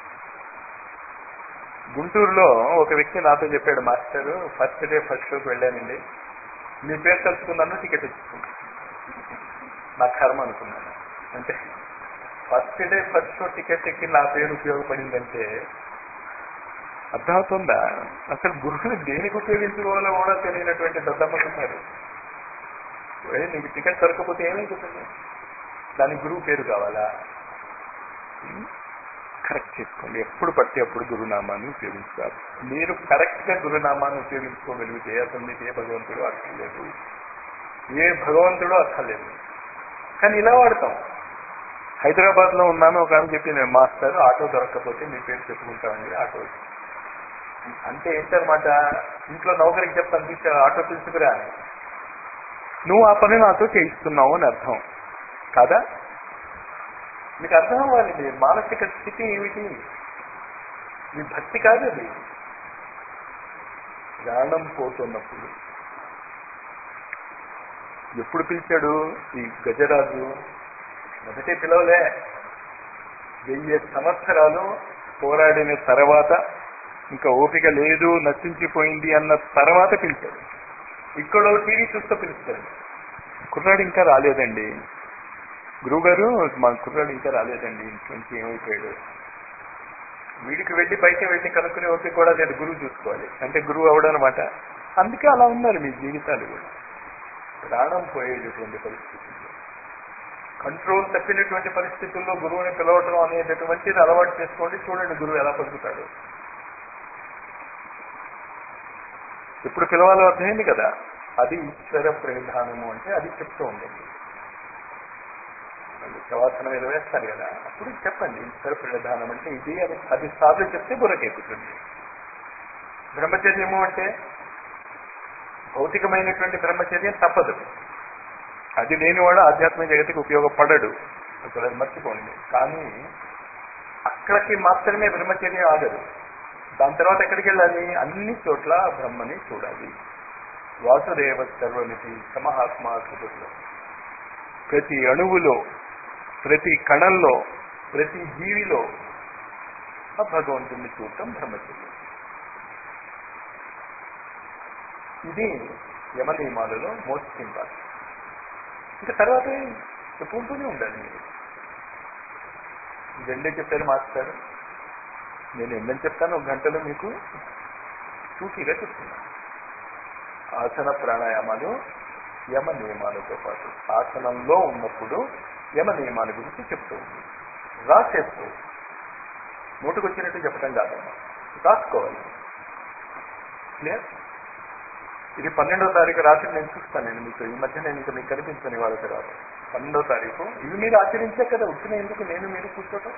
గుంటూరులో ఒక వ్యక్తి నాతో చెప్పాడు మాస్టర్ ఫస్ట్ డే ఫస్ట్ షోకి వెళ్ళానండి మీ పేరు తెలుసుకున్నాను టికెట్ ఇచ్చుకున్నాను నా కర్మ అనుకున్నాను అంటే first day first show ticket ఎక్కి నా పేరు ఉపయోగపడిందంటే అర్థమవుతుందా అసలు గురువుని దేనికి ఉపయోగించుకోవాలో కూడా తెలియనటువంటి దద్దమ్మలు ఉన్నారు ఏ, నీకు టికెట్ దొరకకపోతే ఏమైపోతుంది దానికి గురువు పేరు కావాలా కరెక్ట్ చేసుకోండి ఎప్పుడు పడితే అప్పుడు గురునామాన్ని ఉపయోగించాలి మీరు కరెక్ట్ గా గురునామాన్ని ఉపయోగించుకోగలిగితే అసలు మీకు ఏ భగవంతుడు అక్కర్లేదు ఏ భగవంతుడు అక్కర్లేదు కానీ ఇలా వాడతాం హైదరాబాద్ లో ఉన్నాను ఒక ఆమె చెప్పింది మాస్టర్ ఆటో దొరకకపోతే మీ పేరు చెప్పుకుంటామండి ఆటో అంటే ఏంటన్నమాట ఇంట్లో నౌకరికి చెప్తాను తీసే ఆటో తీసుకురా అని నువ్వు ఆ పని నాతో చేయిస్తున్నావు అని అర్థం కాదా మీకు అర్థం అవ్వాలి మీ మానసిక స్థితి ఏమిటి మీ భక్తి కాదు అది ప్రాణం పోతున్నప్పుడు ఎప్పుడు పిలిచాడు ఈ గజరాజు మొదటే పిలవలే వెయ్యి సంవత్సరాలు పోరాడిన తర్వాత ఇంకా ఓపిక లేదు నశించిపోయింది అన్న తర్వాత పిలిచాడు ఇక్కడ టీవీ చూస్తూ పిలుస్తాడు కుర్రాడు ఇంకా రాలేదండి గురువుగారు మా కుర్రాడు ఇంకా రాలేదండి ఇంటి నుంచి ఏమైపోయాడు వీడికి వెళ్ళి బయట వెళ్ళి కనుక్కునే ఓపిక కూడా లేదు గురువు చూసుకోవాలి అంటే గురువు అవడం అనమాట అందుకే అలా ఉన్నారు మీ జీవితాలు కూడా ప్రాణం పోయేటటువంటి పరిస్థితుల్లో కంట్రోల్ తప్పినటువంటి పరిస్థితుల్లో గురువుని పిలవటం అనేటటువంటిది అలవాటు చేసుకోండి చూడండి గురువు ఎలా పలుకుతాడు ఇప్పుడు పిలవాలో అర్థమైంది కదా అది ఈశ్వర ప్రణిధానము అంటే అది చెప్తూ ఉండండి వాళ్ళు శవాసనం మీద వేస్తారు కదా అప్పుడు చెప్పండి ఈశ్వర ప్రణిధానం అంటే ఇది అని పది సార్లు చెప్తే బుర్రకెక్కుతుంది బ్రహ్మచర్యము అంటే భౌతికమైనటువంటి బ్రహ్మచర్యం తప్పదు అది లేనివాడు ఆధ్యాత్మిక జగతికి ఉపయోగపడడు అసలు అది మర్చిపోండి కానీ అక్కడికి మాత్రమే బ్రహ్మచర్యం ఆగదు దాని తర్వాత ఎక్కడికి వెళ్ళాలి అన్ని చోట్ల బ్రహ్మని చూడాలి వాసుదేవ సర్వమితి సమహాత్మా సుఖుల్లో ప్రతి అణువులో ప్రతి కణంలో ప్రతి జీవిలో ఆ భగవంతుణ్ణి చూడటం బ్రహ్మచర్యం ఇది యమ నియమాలలో మోస్ట్ ఇంపార్టెంట్ ఇంకా తర్వాత చెప్పుకుంటూనే ఉండాలి మీరు రెండే చెప్పారు మాస్టర్ నేను ఎన్నని చెప్తాను ఒక గంటలో మీకు సూటిగా చెప్తున్నాను ఆసన ప్రాణాయామాలు యమ నియమాలతో పాటు ఆసనంలో ఉన్నప్పుడు యమ నియమాల గురించి చెప్తూ ఉంది రాసేస్తూ నోటుకొచ్చినట్టు చెప్పడం కాదమ్మా రాసుకోవాలి క్లియర్ ఇది పన్నెండో తారీఖు రాత్రి నేను చూస్తాను నేను మీకు ఈ మధ్య నేను ఇంకా మీకు కనిపించని వాళ్ళ తర్వాత పన్నెండో తారీఖు ఇవి మీరు ఆచరించే కదా వచ్చిన ఎందుకు నేను మీరు కూర్చోటం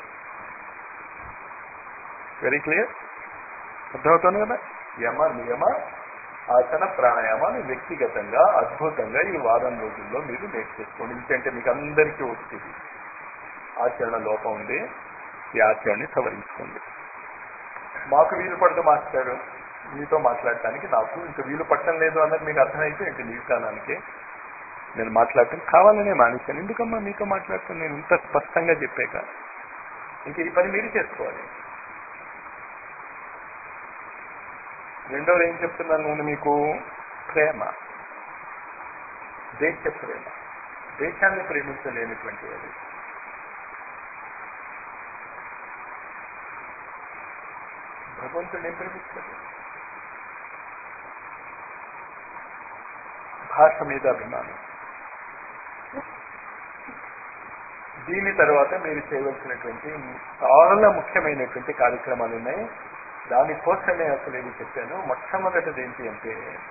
వెరీ క్లియర్ అర్థమవుతుంది కదా యమ నియమ ఆసన ప్రాణాయామాలు వ్యక్తిగతంగా అద్భుతంగా ఈ వారం రోజుల్లో మీరు నేర్చేసుకోండి ఎందుకంటే మీకు అందరికీ వస్తుంది ఆచరణ లోపం ఉంది ఈ ఆచరణని సవరించుకోండి మాకు వీలు పడదు మాస్టర్ మీతో మాట్లాడటానికి నాకు ఇంకా వీలు పట్టడం లేదు అన్నది మీకు అర్థమైతే ఏంటి జీవితానికి నేను మాట్లాడటం కావాలనే మానేశాను ఎందుకమ్మా మీతో మాట్లాడుతాను నేను ఇంత స్పష్టంగా చెప్పాక ఇంక ఈ పని మీరు చేసుకోవాలి రెండోది ఏం చెప్తున్నాను నేను మీకు ప్రేమ దేశ ప్రేమ దేశాన్ని ప్రేమించలేనటువంటి అది భగవంతుడు ఏం ప్రేమిస్తాడు భాష మీద అభిమానం దీని తర్వాత మీరు చేయవలసినటువంటి చాలా ముఖ్యమైనటువంటి కార్యక్రమాలు ఉన్నాయి దానికోసమే అసలు నేను చెప్పాను మొట్టమొదటిది ఏంటి అంటే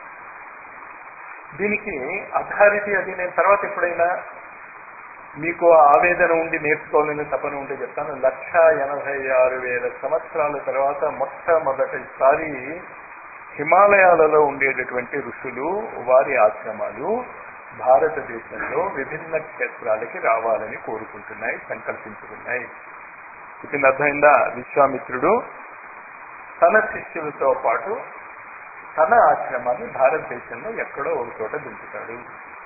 దీనికి అథారిటీ అది నేను తర్వాత ఎప్పుడైనా మీకు ఆవేదన ఉండి నేర్చుకోవాలని తపన ఉంటే చెప్తాను లక్ష ఎనభై ఆరు వేల సంవత్సరాల తర్వాత మొట్టమొదటిసారి హిమాలయాలలో ఉండేటటువంటి ఋషులు వారి ఆశ్రమాలు భారతదేశంలో విభిన్న క్షేత్రాలకి రావాలని కోరుకుంటున్నాయి సంకల్పించుకున్నాయి ఇది అర్థమైందా విశ్వామిత్రుడు తన శిష్యులతో పాటు తన ఆశ్రమాన్ని భారతదేశంలో ఎక్కడో ఒక చోట దించుతాడు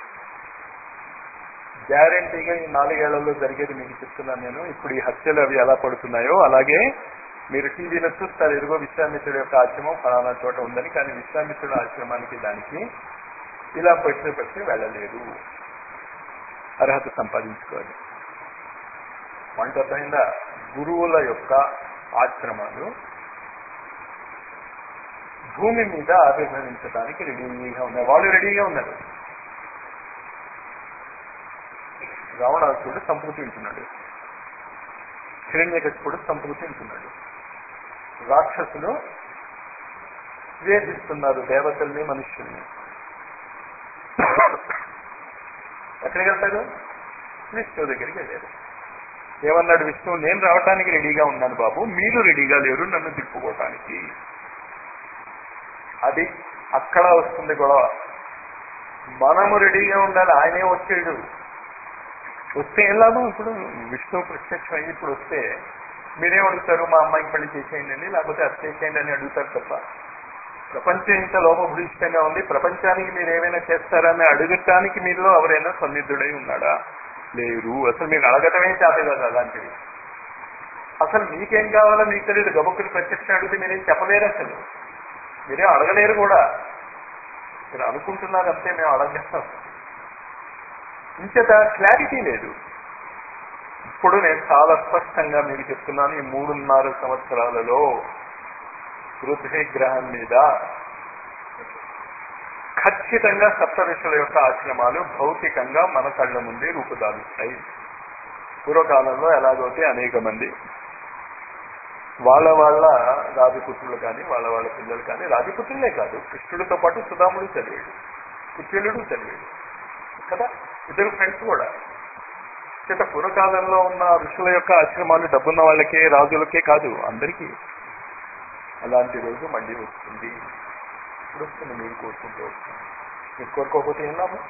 గ్యారంటీగా ఈ నాలుగేళ్లలో జరిగేది మీకు చెప్తున్నాను నేను ఇప్పుడు ఈ హత్యలు అవి ఎలా పడుతున్నాయో అలాగే మీరు టీవీలో చూస్తారు ఎదుగో విశ్వామిత్రుడు యొక్క ఆశ్రమం ఫలానా చోట ఉందని కానీ విశ్వామిత్రుడు ఆశ్రమానికి దానికి ఇలా పెట్టి పెట్టి వెళ్ళలేదు అర్హత సంపాదించుకోవాలి వంట అర్థమైందా గురువుల యొక్క ఆశ్రమాలు భూమి మీద ఆవిర్భవించడానికి రెడీగా ఉన్నాయి వాళ్ళు రెడీగా ఉన్నారు రావణాసుడు సంపుకు తింటున్నాడు హిరణ్యకశిపుడు సంపుకు తింటున్నాడు రాక్షసులు వేధిస్తున్నారు దేవతల్ని మనుష్యుల్ని ఎక్కడికి వెళ్తారు విష్ణువు దగ్గరికి వెళ్ళారు ఏమన్నాడు విష్ణువు నేను రావడానికి రెడీగా ఉన్నాను బాబు మీరు రెడీగా లేరు నన్ను తిప్పుకోవటానికి అది అక్కడ వస్తుంది గొడవ మనము రెడీగా ఉండాలి ఆయనే వచ్చాడు వస్తే ఏం లాభం ఇప్పుడు విష్ణువు ప్రత్యక్షం అయ్యి ఇప్పుడు వస్తే మీరేం అడుగుతారు మా అమ్మాయికి పెళ్లి చేసేయండి అని లేకపోతే అది చేసేయండి అని అడుగుతారు తప్ప ప్రపంచం ఇంత లోపభూయిష్టంగా ఉంది ప్రపంచానికి మీరు ఏమైనా చేస్తారని అడగటానికి మీలో ఎవరైనా సన్నిధుడై ఉన్నాడా లేరు అసలు మీకు అడగటమే చేత కదా అలాంటివి అసలు మీకేం కావాలో మీకు తెలియదు గబుక్కుని ప్రత్యక్షం అడిగితే మీరేం చెప్పలేరు అసలు మీరేం అడగలేరు కూడా మీరు అనుకుంటున్నారు అంతే మేము అడగలేస్తాం ఇంచేత క్లారిటీ లేదు ఇప్పుడు నేను చాలా స్పష్టంగా మీకు చెప్తున్నాను ఈ మూడున్నర సంవత్సరాలలో పృథ్వీ గ్రహం మీద ఖచ్చితంగా సప్త ఋషుల యొక్క ఆశ్రమాలు భౌతికంగా మన కళ్ళ ముందే రూపుదాలుస్తాయి పూర్వకాలంలో ఎలాగైతే అనేక మంది వాళ్ళ వాళ్ళ రాజపుత్రులు కానీ వాళ్ళ వాళ్ళ పిల్లలు కానీ రాజపుత్రులే కాదు కృష్ణుడితో పాటు సుధాముడు చదివాడు కుచేలుడు చదివాడు కదా ఇద్దరు ఫ్రెండ్స్ కూడా చేత పూర్వకాలంలో ఉన్న ఋషుల యొక్క ఆశ్రమాలు డబ్బున్న వాళ్ళకే రాజులకే కాదు అందరికీ అలాంటి రోజు మళ్ళీ వస్తుంది ఇప్పుడు వస్తుంది మీరు కోరుకుంటూ వస్తుంది మీరు కోరుకోకపోతే ఏం లాభం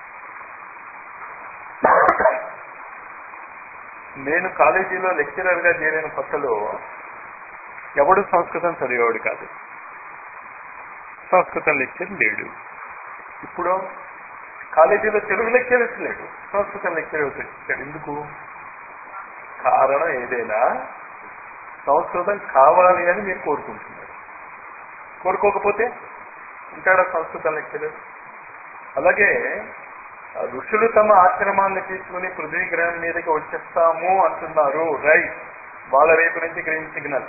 నేను కాలేజీలో లెక్చరర్ గా చేరిన కొత్తలో ఎవడు సంస్కృతం చదివేవాడు కాదు సంస్కృతం లెక్చర్ లేడు ఇప్పుడు కాలేజీలో తెలుగు లెక్చర్ లేడు సంస్కృతం లెక్చర్ వచ్చాడు ఎందుకు కారణం ఏదైనా సంస్కృతం కావాలి అని మీరు కోరుకుంటున్నారు కోరుకోకపోతే ఉంటాడా సంస్కృతం లెక్కలు అలాగే ఆ ఋషులు తమ ఆశ్రమాన్ని తీసుకుని పృథ్వీ గ్రహం మీదకి వచ్చేస్తాము అంటున్నారు రైట్ వాళ్ళ వైపు నుంచి గ్రీన్ సిగ్నల్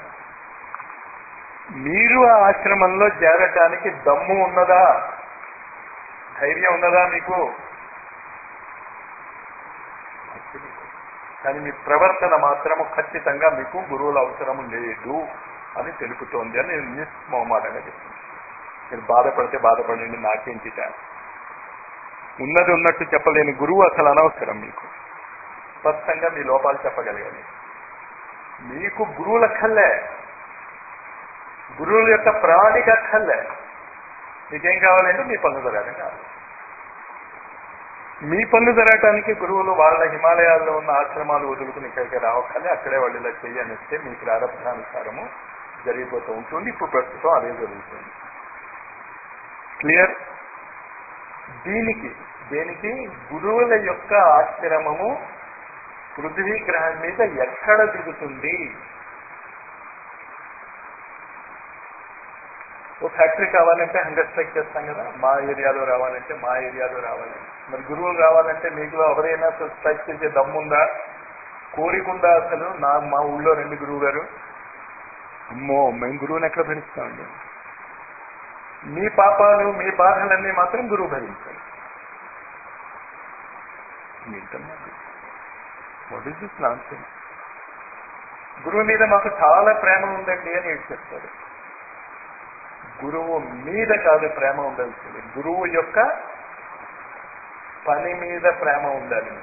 మీరు ఆ ఆశ్రమంలో చేరటానికి దమ్ము ఉన్నదా ధైర్యం ఉన్నదా మీకు కానీ మీ ప్రవర్తన మాత్రము ఖచ్చితంగా మీకు గురువుల అవసరం లేదు అని తెలుపుతోంది అని నేను నిస్మోమాటంగా చెప్తున్నాను మీరు బాధపడితే బాధపడండి నాకేంటి తా- ఉన్నది ఉన్నట్టు చెప్పలేని గురువు అసలు అనవసరం మీకు స్పష్టంగా మీ లోపాలు చెప్పగలగాలి మీకు గురువుల కల్లే గురువుల యొక్క ప్రణాళిక అక్కర్లే మీకేం కావాలంటే మీ పనులు జరగడం కావాలి మీ పనులు జరగటానికి గురువులు వాళ్ళ హిమాలయాల్లో ఉన్న ఆశ్రమాలు వదులుకుని ఇక్కడికి రావక్కర్లే అక్కడే వాళ్ళు ఇలా చెయ్యనిస్తే మీ ప్రారంభానుసారము జరిగిపోతూ ఉంటుంది ఇప్పుడు ప్రస్తుతం అదే జరుగుతుంది క్లియర్ దీనికి దేనికి గురువుల యొక్క ఆశ్రమము పృథ్వీ గ్రహం మీద ఎక్కడ దిగుతుంది ఓ ఫ్యాక్టరీ కావాలంటే హంగర్ స్ట్రైక్ చేస్తాం కదా మా ఏరియాలో రావాలంటే మా ఏరియాలో రావాలి మరి గురువులు రావాలంటే మీకు ఎవరైనా స్ట్రైక్ చేసే దమ్ముందా కోరికుందా అసలు నా మా ఊళ్ళో రెండు గురువు గారు అమ్మో మేము గురువుని ఎక్కడ భరిస్తామండి మీ పాపాలు మీ బాధలన్నీ మాత్రం గురువు భరించాలి వాట్ ఇస్ దిస్ నాన్సెన్స్ గురువు మీద మాకు చాలా ప్రేమ ఉందండి అని ఏడు చెప్తారు గురువు మీద కాదు ప్రేమ ఉండాల్సింది గురువు యొక్క పని మీద ప్రేమ ఉండాలి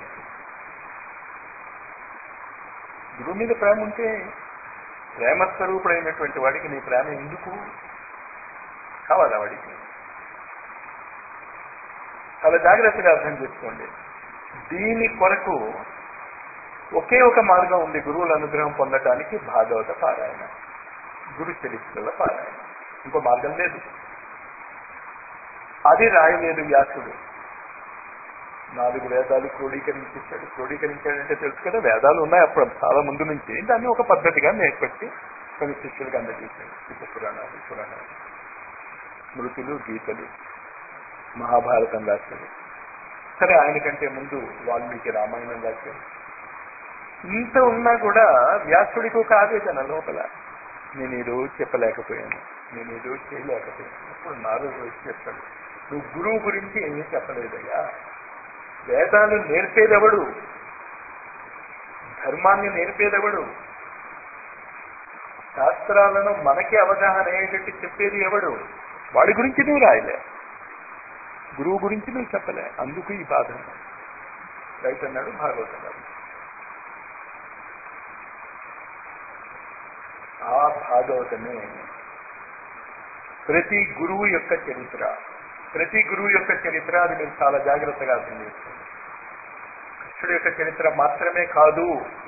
గురువు మీద ప్రేమ ఉంటే ప్రేమ స్వరూపుడైనటువంటి వాడికి నీ ప్రేమ ఎందుకు కావాలా వాడికి చాలా జాగ్రత్తగా అర్థం చేసుకోండి దీని కొరకు ఒకే ఒక మార్గం ఉంది గురువుల అనుగ్రహం పొందటానికి భాగవత పారాయణ గురు చరిత్రల పారాయణ ఇంకో మార్గం లేదు అది రాయలేదు వ్యాసుడు నాలుగు వేదాలు క్రోడీకరించేశాడు క్రోడీకరించాడంటే తెలుసు కదా వేదాలు ఉన్నాయి అప్పుడు చాలా ముందు నుంచి దాన్ని ఒక పద్ధతిగా నేర్పట్టి కొన్ని శిష్యులకు అందజేశాడు ఉప పురాణాలు పురాణాలు స్మృతులు గీతలు మహాభారతం రాశాడు సరే ఆయన కంటే ముందు వాల్మీకి రామాయణం రాశాడు ఇంత ఉన్నా కూడా వ్యాసుడికి ఒక ఆవేదన లోపల నేను ఈ రోజు చెప్పలేకపోయాను నేను ఈ రోజు చేయలేకపోయాను ఇప్పుడు నాలుగు రోజు చెప్పాడు నువ్వు గురువు గురించి ఏమీ చెప్పలేదయ్యా వేదాలు నేర్పేదెవడు ధర్మాన్ని నేర్పేదెవడు శాస్త్రాలను మనకి అవగాహన అయ్యేటట్టు చెప్పేది ఎవడు వాడి గురించి నువ్వు రాయలే గురువు గురించి నువ్వు చెప్పలే అందుకు ఈ బాధ రైట్ అన్నాడు భాగవతం గారు ఆ భాగవతమే ప్రతి గురువు యొక్క చరిత్ర ప్రతి గురువు యొక్క చరిత్ర అది మీరు చాలా జాగ్రత్తగా అర్థం చేసుకోండి కృష్ణుడి యొక్క చరిత్ర మాత్రమే కాదు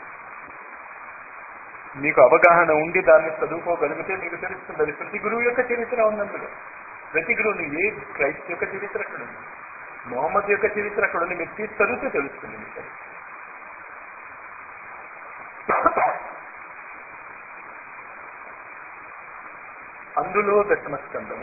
మీకు అవగాహన ఉండి దాన్ని చదువుకోగలిగితే మీకు తెలుస్తుంది అది ప్రతి గురువు యొక్క చరిత్ర ఉన్నందులో ప్రతి గురువుని ఏ క్రైస్ట్ యొక్క చరిత్ర అక్కడ ఉంది మొహమ్మద్ యొక్క చరిత్ర అక్కడ ఉంది మీరు తీసి చదివితే తెలుస్తుంది మీకు అందులో దశమ స్కందము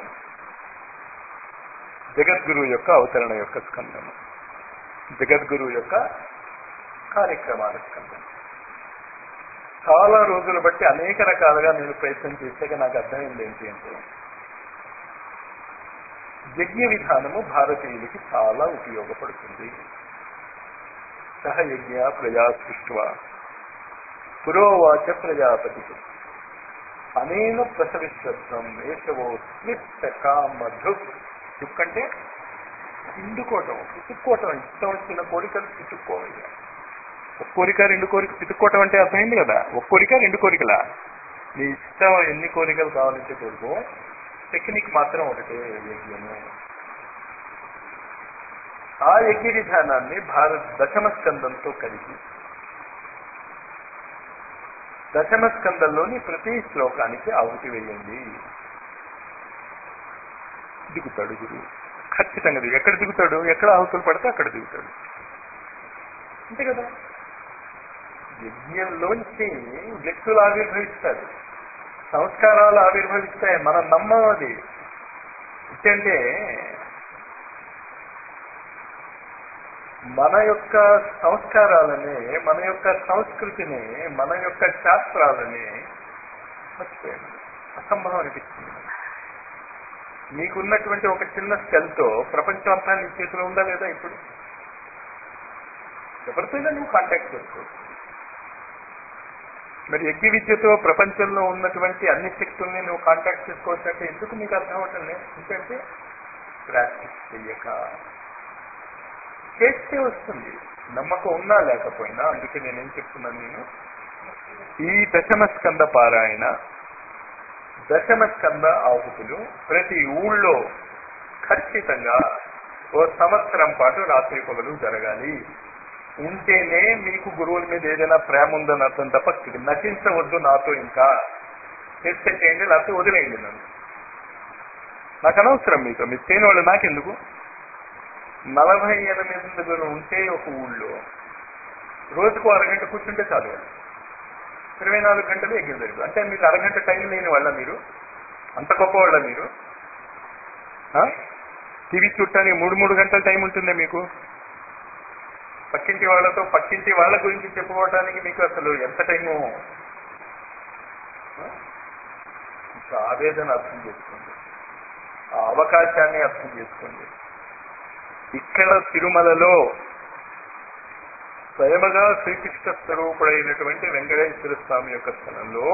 జగద్గురు యొక్క అవతరణ యొక్క స్కందము జగద్గురు యొక్క కార్యక్రమాల స్కందం చాలా రోజులు బట్టి అనేక రకాలుగా నేను ప్రయత్నం చేశాక నాకు అర్థమైంది ఏంటి అంటే యజ్ఞ విధానము భారతీయులకి చాలా ఉపయోగపడుతుంది సహయజ్ఞ ప్రజా సృష్వ పురోవాచ ప్రజాపతి అనేన ప్రసవిశ్వత్వం ఏషవో స్మిత్ కామధు దుక్ అంటే పిండుకోవటం పితుక్కోవటం ఇష్టం వచ్చిన కోరికలు పితుక్కోవాలి ఒక కోరిక రెండు కోరిక పితుక్కోవటం అంటే అర్థమైంది కదా ఒక కోరిక రెండు కోరికలా నీ ఇష్టం ఎన్ని కోరికలు కావాలంటే కోరుకో టెక్నిక్ మాత్రం ఒకటే యజ్ఞము ఆ యజ్ఞ విధానాన్ని భారత్ దశమ స్కందంతో కలిపి దశమ స్కందంలోని ప్రతి శ్లోకానికి ఆహుతి వేయండి దిగుతాడు గురువు ఖచ్చితంగా దిగు ఎక్కడ దిగుతాడు ఎక్కడ ఆహుతులు పడితే అక్కడ దిగుతాడు అంతే కదా యజ్ఞంలోంచి వ్యక్తులు ఆవిర్భవిస్తారు సంస్కారాలు ఆవిర్భవిస్తాయి మనం నమ్మం అది అంటే మన యొక్క సంస్కారాలని మన యొక్క సంస్కృతిని మన యొక్క శాస్త్రాలని మర్చిపోయాను అసంభవం అనిపిస్తుంది మీకున్నటువంటి ఒక చిన్న సెల్తో ప్రపంచం అంతా నీ చేతిలో ఉందా లేదా ఇప్పుడు ఎవరితోనే నువ్వు కాంటాక్ట్ చేసుకోవచ్చు మరి యజ్ఞ విద్యతో ప్రపంచంలో ఉన్నటువంటి అన్ని శక్తుల్ని నువ్వు కాంటాక్ట్ చేసుకోవచ్చు అంటే ఎందుకు మీకు అర్థం అవటం లేదు ఎందుకంటే ప్రాక్టీస్ చెయ్యక చేస్తే వస్తుంది నమ్మకం ఉన్నా లేకపోయినా అందుకే నేనేం చెప్తున్నాను నేను ఈ దశమ స్కంద పారాయణ దశమ స్కంద ఆహుతులు ప్రతి ఊళ్ళో ఖచ్చితంగా ఓ సంవత్సరం పాటు రాత్రి పగలు జరగాలి ఉంటేనే మీకు గురువుల మీద ఏదైనా ప్రేమ ఉందని అర్థం తప్ప నటించవద్దు నాతో ఇంకా చేస్తే చేయండి లేకపోతే వదిలేయండి నన్ను నాకు అనవసరం మీతో మీరు చేయని వాళ్ళు నాకెందుకు నలభై ఎనిమిది ఉంటే ఒక ఊళ్ళో రోజుకు అరగంట కూర్చుంటే చాలు వాళ్ళు ఇరవై నాలుగు గంటలు ఎగ్గిన జరుగుతుంది అంటే మీకు అరగంట టైం లేని వాళ్ళ మీరు అంత గొప్ప వాళ్ళ మీరు టీవీ చూడటానికి మూడు మూడు గంటల టైం ఉంటుందే మీకు పక్కింటి వాళ్ళతో పక్కింటి వాళ్ళ గురించి చెప్పుకోవడానికి మీకు అసలు ఎంత టైము ఇంకా ఆవేదన అర్థం చేసుకోండి ఆ అవకాశాన్ని అర్థం చేసుకోండి ఇక్కడ తిరుమలలో స్వయముగా శ్రీకృష్ణ స్వరూపుడైనటువంటి వెంకటేశ్వర స్వామి యొక్క స్థలంలో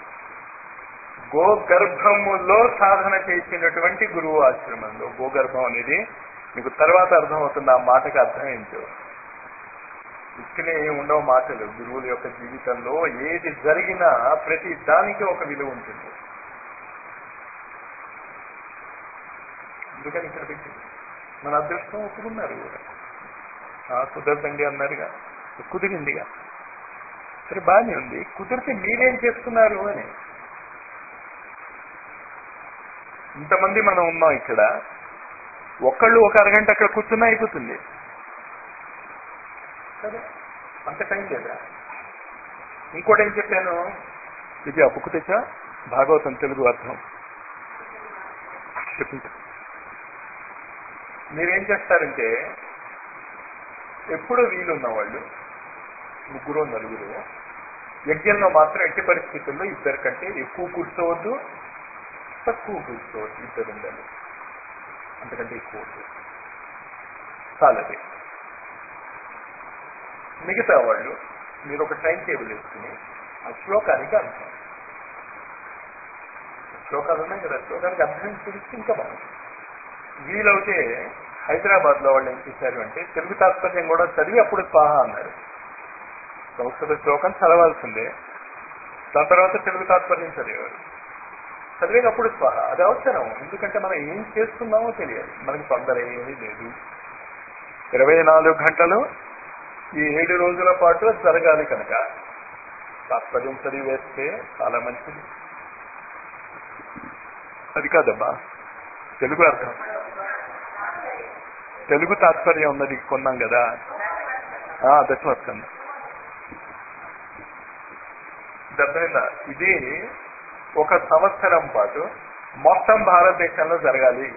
గోగర్భములో సాధన చేసినటువంటి గురువు ఆశ్రమంలో గోగర్భం అనేది మీకు తర్వాత అర్థమవుతుంది ఆ మాటకి అర్థం ఏంటో ఇక్కడే ఉండవు మాటలు గురువుల యొక్క జీవితంలో ఏది జరిగినా ప్రతి దానికి ఒక విలువ ఉంటుంది అందుకని ఇక్కడ పెట్టింది మన అదృష్టం ఒప్పుకున్నారు కూడా కుదరదండి అన్నారుగా కుదిరిందిగా సరే బాగానే ఉంది కుదిరితే మీరేం చేస్తున్నారు అని ఇంతమంది మనం ఉన్నాం ఇక్కడ ఒకళ్ళు ఒక అరగంట అక్కడ కూర్చున్నా అయిపోతుంది సరే అంత టైం లేదా ఇంకోటి ఏం చెప్పాను ఇది అప్పుకు తెచ్చా భాగవతం తెలుగు అర్థం చెప్పింది మీరేం చేస్తారంటే ఎప్పుడు వీలున్న వాళ్ళు ముగ్గురు నలుగురు యజ్ఞంలో మాత్రం ఎట్టి పరిస్థితుల్లో ఇద్దరు కంటే ఎక్కువ కూర్చోవద్దు తక్కువ కూర్చోవద్దు ఇద్దరు ఉండాలి అంతకంటే ఎక్కువ వద్దు చాలది మిగతా వాళ్ళు మీరు ఒక టైం టేబుల్ వేసుకుని ఆ శ్లోకానికి అర్థం శ్లోకాలు ఉన్నాయి కదా శ్లోకానికి అర్థం తెలిసి ఇంకా బాగుంటుంది వీలవుతే హైదరాబాద్ లో వాళ్ళు ఏం చేశారు అంటే తెలుగు తాత్పర్యం కూడా చదివి అప్పుడు స్వాహ అన్నారు సంస్కృత శ్లోకం చదవాల్సిందే దాని తర్వాత తెలుగు తాత్పర్యం చదివేవారు చదివేటప్పుడు స్వాహ అది అవసరం ఎందుకంటే మనం ఏం చేస్తున్నామో తెలియాలి మనకి తొందర ఏమీ లేదు ఇరవై నాలుగు గంటలు ఈ ఏడు రోజుల పాటు జరగాలి కనుక తాత్పర్యం చదివి వేస్తే చాలా మంచిది అది కాదమ్మా తెలుగు అర్థం తెలుగు తాత్పర్యం ఉన్నది కొన్నాం కదా దశమస్కందం అర్థమైందా ఇది ఒక సంవత్సరం పాటు మొత్తం భారతదేశంలో జరగాలి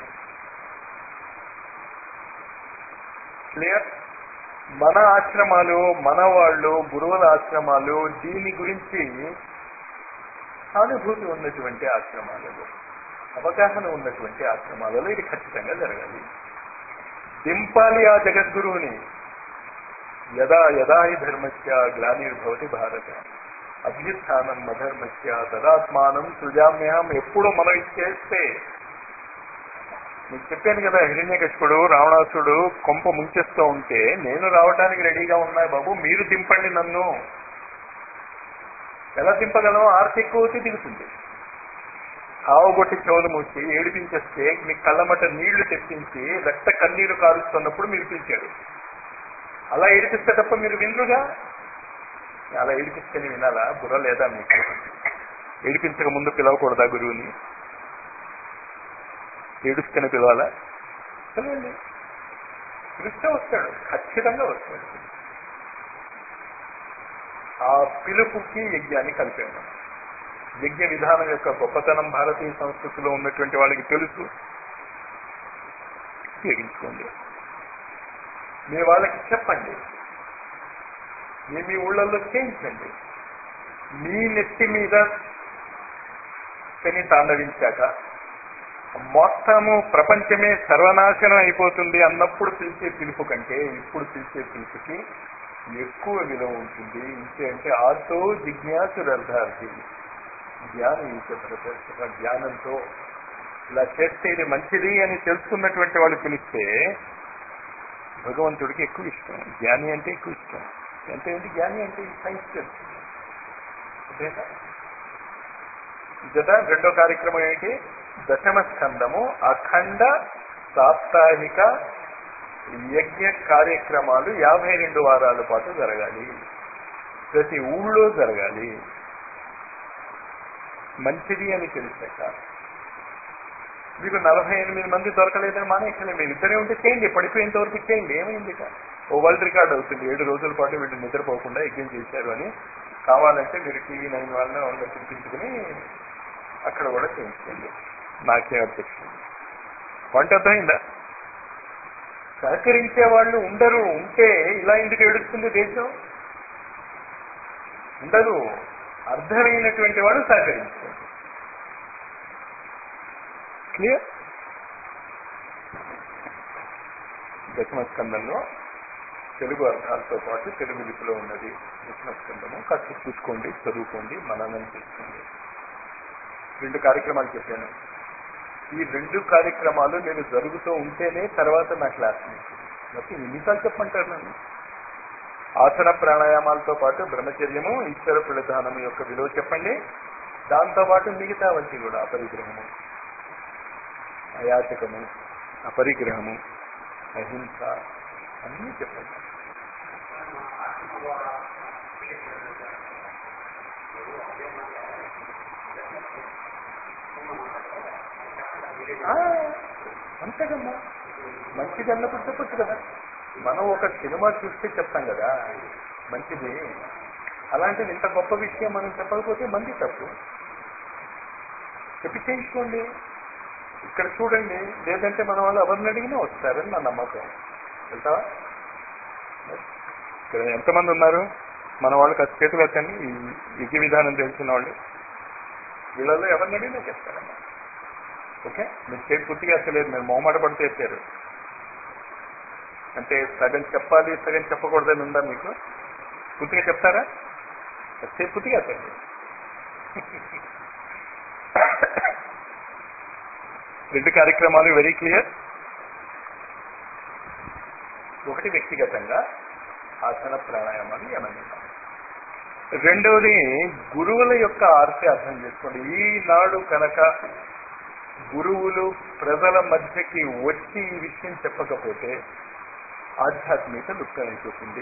క్లియర్ మన ఆశ్రమాలు మన వాళ్ళు గురువుల ఆశ్రమాలు దీని గురించి సానుభూతి ఉన్నటువంటి ఆశ్రమాలలో అవగాహన ఉన్నటువంటి ఆశ్రమాలలో ఇది ఖచ్చితంగా జరగాలి దింపాలి ఆ జగద్గురువుని యదా యదా హి ధర్మస్య గ్లానిర్భవతి భారత అభ్యుత్థానం అధర్మస్య తదాత్మానం సృజామ్యహం ఎప్పుడు మనం ఇది చేస్తే మీకు చెప్పాను కదా హిరణ్యకశిపుడు రావణాసుడు కొంప ముంచేస్తూ ఉంటే నేను రావడానికి రెడీగా ఉన్నా బాబు మీరు దింపండి నన్ను ఎలా దింపగలం ఆర్థిక దిగుతుంది ఆవుగొట్టి చెవులు మూసి ఏడిపించేస్తే మీ కళ్ళమట నీళ్లు తెప్పించి రక్త కన్నీరు కారుస్తున్నప్పుడు మీరు పిలిచారు అలా ఏడిపిస్తే తప్ప మీరు వినరుగా అలా ఏడిపిస్తేనే వినాలా బుర్ర లేదా మీకు ఏడిపించక ముందు పిలవకూడదా గురువుని ఏడుస్తేనే పిలవాలా పిలవండి పిలిస్తే వస్తాడు ఖచ్చితంగా వస్తాడు ఆ పిలుపుకి యజ్ఞాన్ని కలిపాము యజ్ఞ విధానం యొక్క గొప్పతనం భారతీయ సంస్కృతిలో ఉన్నటువంటి వాళ్ళకి తెలుసు ఉపయోగించుకోండి మీ వాళ్ళకి చెప్పండి మీ మీ ఊళ్ళల్లో చేయించండి మీ నెత్తి మీద శని తాండవించాక మొత్తము ప్రపంచమే సర్వనాశనం అయిపోతుంది అన్నప్పుడు పిలిచే పిలుపు కంటే ఇప్పుడు పిలిచే పిలుపుకి ఎక్కువ విలువ ఉంటుంది ఇంకేంటే ఆతో జిజ్ఞాసురర్థార్థి జ్ఞానం ఇంకొక జ్ఞానంతో ఇలా చేస్తే ఇది మంచిది అని తెలుసుకున్నటువంటి వాళ్ళు పిలిస్తే భగవంతుడికి ఎక్కువ ఇష్టం జ్ఞాని అంటే ఎక్కువ ఇష్టం ఎంత ఏంటి జ్ఞాని అంటే సైన్స్ తెలుస్తుంది అంతేనా జత రెండో కార్యక్రమం ఏంటి దశమ స్కందము అఖండ సాప్తాహిక యజ్ఞ కార్యక్రమాలు యాభై రెండు వారాల పాటు జరగాలి ప్రతి ఊళ్ళో జరగాలి మంచిది అని తెలిసాక మీకు నలభై ఎనిమిది మంది దొరకలేదని మానేసలే మీరు ఇద్దరే ఉంటే చేయండి పడిపోయేంత వరకు చేయండి ఏమైంది ఇక ఓ వరల్డ్ రికార్డ్ అవుతుంది ఏడు రోజుల పాటు వీళ్ళు నిద్రపోకుండా యజ్ఞం చేశారు అని కావాలంటే మీరు టీవీ నైన్ వాళ్ళని వాళ్ళని పిలిపించుకుని అక్కడ కూడా చేయించండి నాకే అధ్యక్షుడు వంట అర్థమైందా సహకరించే వాళ్ళు ఉండరు ఉంటే ఇలా ఎందుకు ఏడుస్తుంది దేశం ఉండరు అర్థమైనటువంటి వాడు సహకరించారు క్లియర్ దశమస్కందంలో తెలుగు అర్థాలతో పాటు తెలుగు లిపిలో ఉన్నది దశమస్కందము కాస్త చూసుకోండి చదువుకోండి మననం చేసుకోండి రెండు కార్యక్రమాలు చెప్పాను ఈ రెండు కార్యక్రమాలు నేను జరుగుతూ ఉంటేనే తర్వాత నా క్లాస్ మొత్తం ఎన్నిసార్లు చెప్పమంటారు నన్ను ఆసన ప్రాణాయామాలతో పాటు బ్రహ్మచర్యము ఈశ్వర ప్రధానం యొక్క విలువ చెప్పండి దాంతో పాటు మిగతా వంటి కూడా అపరిగ్రహము అయాచకము అపరిగ్రహము అహింస అన్నీ చెప్పండి ఆ, అంతేకమ్మా మంచిది అన్నప్పుడు చెప్పొచ్చు కదా మనం ఒక సినిమా చూస్తే చెప్తాం కదా మంచిది అలాంటిది ఇంత గొప్ప విషయం మనం చెప్పకపోతే మంది తప్పు చెప్పి చేయించుకోండి ఇక్కడ చూడండి లేదంటే మన వాళ్ళు ఎవరిని అడిగినా వస్తారని నా నమ్మకం వెళ్తావా ఇక్కడ ఎంతమంది ఉన్నారు మన వాళ్ళు కాస్త చేతులు ఎత్తండి ఈ విధి విధానం తెలిసిన వాళ్ళు వీళ్ళల్లో ఎవరిని అడిగినా చెప్తారమ్మా ఓకే మీరు చేతి పూర్తిగా ఎత్తలేదు మీరు మొహమాట పడితే ఎత్తారు అంటే సగం చెప్పాలి సగం చెప్పకూడదని ఉందా మీకు పూర్తిగా చెప్తారా చేతి పూర్తిగా ఎత్తండి రెండు కార్యక్రమాలు వెరీ క్లియర్ ఒకటి వ్యక్తిగతంగా ఆసన ప్రాణాయామాలు యమనియమాలు రెండవది గురువుల యొక్క ఆర్తి అర్థం చేసుకోండి ఈనాడు కనుక గురువులు ప్రజల మధ్యకి వచ్చి ఈ విషయం చెప్పకపోతే ఆధ్యాత్మికత లుప్తమైపోతుంది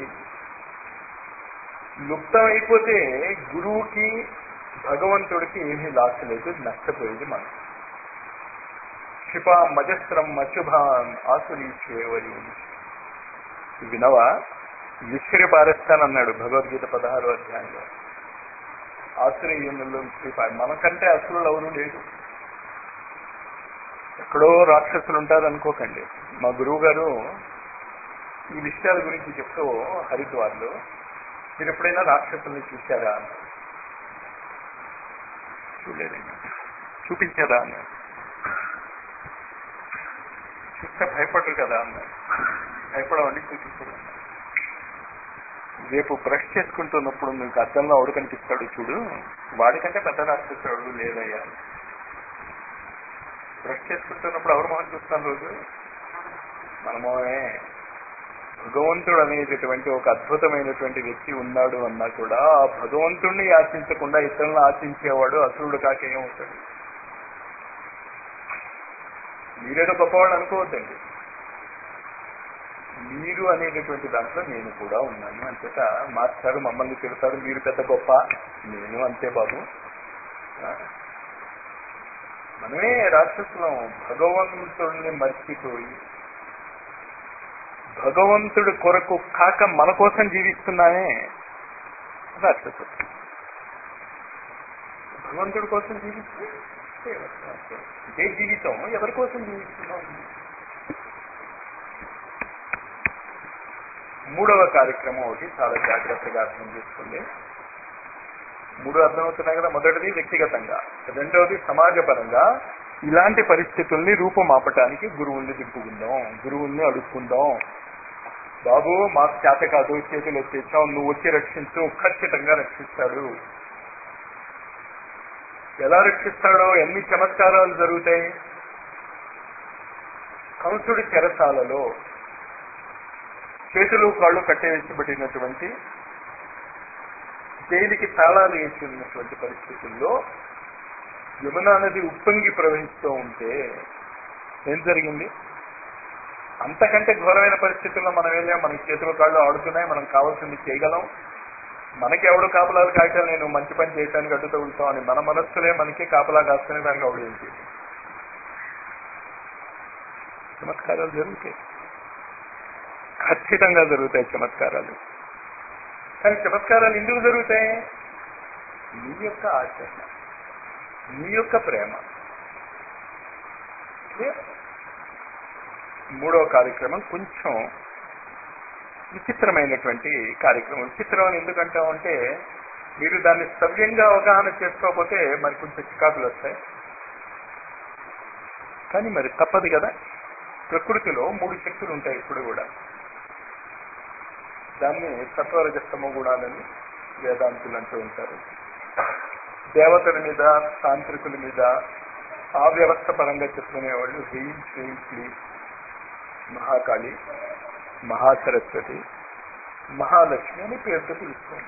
లుప్తమైపోతే గురువుకి భగవంతుడికి ఏమీ లాస్ లేదు నష్టపోయేది మనం క్షిపా మజస్త్రం అశుభాన్ ఆసురీశ్వరి వినవా విసిరి పారేస్తానన్నాడు భగవద్గీత పదహారో అధ్యాయంలో ఆశ్రయంలో మనకంటే అసురులు ఎవరు లేదు ఎక్కడో రాక్షసులు ఉంటారు అనుకోకండి మా గురువు గారు ఈ విషయాల గురించి చెప్తూ హరిద్వార్లో మీరు ఎప్పుడైనా రాక్షసుల్ని చూశారా అన్నారు చూడలేదండి చూపించారా అన్నారు చూస్తే భయపడరు కదా అన్నారు భయపడవండి చూపించరు అన్నారు రేపు బ్రష్ చేసుకుంటున్నప్పుడు మీకు అద్దంలో ఎవడు కనిపిస్తాడు చూడు వాడికంటే పెద్ద రాక్షసుడు లేదయ్యా బ్రష్ చేసుకుంటున్నప్పుడు ఎవరు మొహం చూస్తాను రోజు మనమోనే భగవంతుడు అనేటటువంటి ఒక అద్భుతమైనటువంటి వ్యక్తి ఉన్నాడు అన్నా కూడా ఆ భగవంతుణ్ణి ఆశించకుండా ఇతరులను ఆశించేవాడు అసురుడు కాకేమవుతాడు మీరేదో గొప్పవాళ్ళు అనుకోవద్దండి మీరు అనేటటువంటి దాంట్లో నేను కూడా ఉన్నాను అంతేత మాస్టారు మమ్మల్ని తిడతారు మీరు పెద్ద గొప్ప నేను అంతే బాబు ఆ? మనమే రాక్షసులం భగవంతుడిని మర్చిపోయి భగవంతుడి కొరకు కాక మన కోసం జీవిస్తున్నామే రాక్షసుడు భగవంతుడి కోసం జీవిస్తే ఇదే జీవితం ఎవరి కోసం జీవిస్తున్నాం మూడవ కార్యక్రమం ఒకటి చాలా జాగ్రత్తగా అర్థం చేసుకోండి మూడు అర్థమవుతున్నాయి కదా మొదటిది వ్యక్తిగతంగా రెండవది సమాజపరంగా ఇలాంటి పరిస్థితుల్ని రూపమాపటానికి గురువుల్ని దింపుకుందాం గురువుల్ని అడుక్కుందాం బాబు మాకు చేత కాదు చేతులు ఎత్తేసావు నువ్వు వచ్చి రక్షించు ఖచ్చితంగా రక్షిస్తాడు ఎలా రక్షిస్తాడో ఎన్ని చమత్కారాలు జరుగుతాయి కంసుడి చెరసాలలో చేతులు కాళ్ళు కట్టేసిబడినటువంటి జైలుకి తాళాలు వేసి ఉన్నటువంటి పరిస్థితుల్లో యమునా నది ఉప్పొంగి ప్రవహిస్తూ ఉంటే ఏం జరిగింది అంతకంటే ఘోరమైన పరిస్థితుల్లో మనం వెళ్ళాం మనకి చేతులు కాళ్ళు ఆడుతున్నాయి మనం కావాల్సింది చేయగలం మనకి ఎవడు కాపలాలు కాయటం నేను మంచి పని చేయడానికి అడ్డు తగులుతాం అని మన మనస్సులే మనకి కాపలా కాసుకునే దానికి ఆవిడ ఏంటి చమత్కారాలు జరుగుతాయి ఖచ్చితంగా జరుగుతాయి చమత్కారాలు కానీ చమత్కారాలు ఎందుకు జరుగుతాయి నీ యొక్క ఆచరణ నీ యొక్క ప్రేమ మూడవ కార్యక్రమం కొంచెం విచిత్రమైనటువంటి కార్యక్రమం విచిత్రం అని ఎందుకంటాం అంటే మీరు దాన్ని సవ్యంగా అవగాహన చేసుకోకపోతే మరి కొంచెం చికాకులు వస్తాయి కానీ మరి తప్పదు కదా ప్రకృతిలో మూడు శక్తులు ఉంటాయి ఇప్పుడు కూడా దాన్ని సత్వరజస్తమ గుణాలని వేదాంతులు అంటూ ఉంటారు దేవతల మీద తాంత్రికుల మీద ఆ వ్యవస్థ పరంగా చెప్పుకునేవాళ్ళు హ్రీం శ్రీం క్లీం మహాకాళి మహాసరస్వతి మహాలక్ష్మి అని పేరుతో పిలుస్తుంది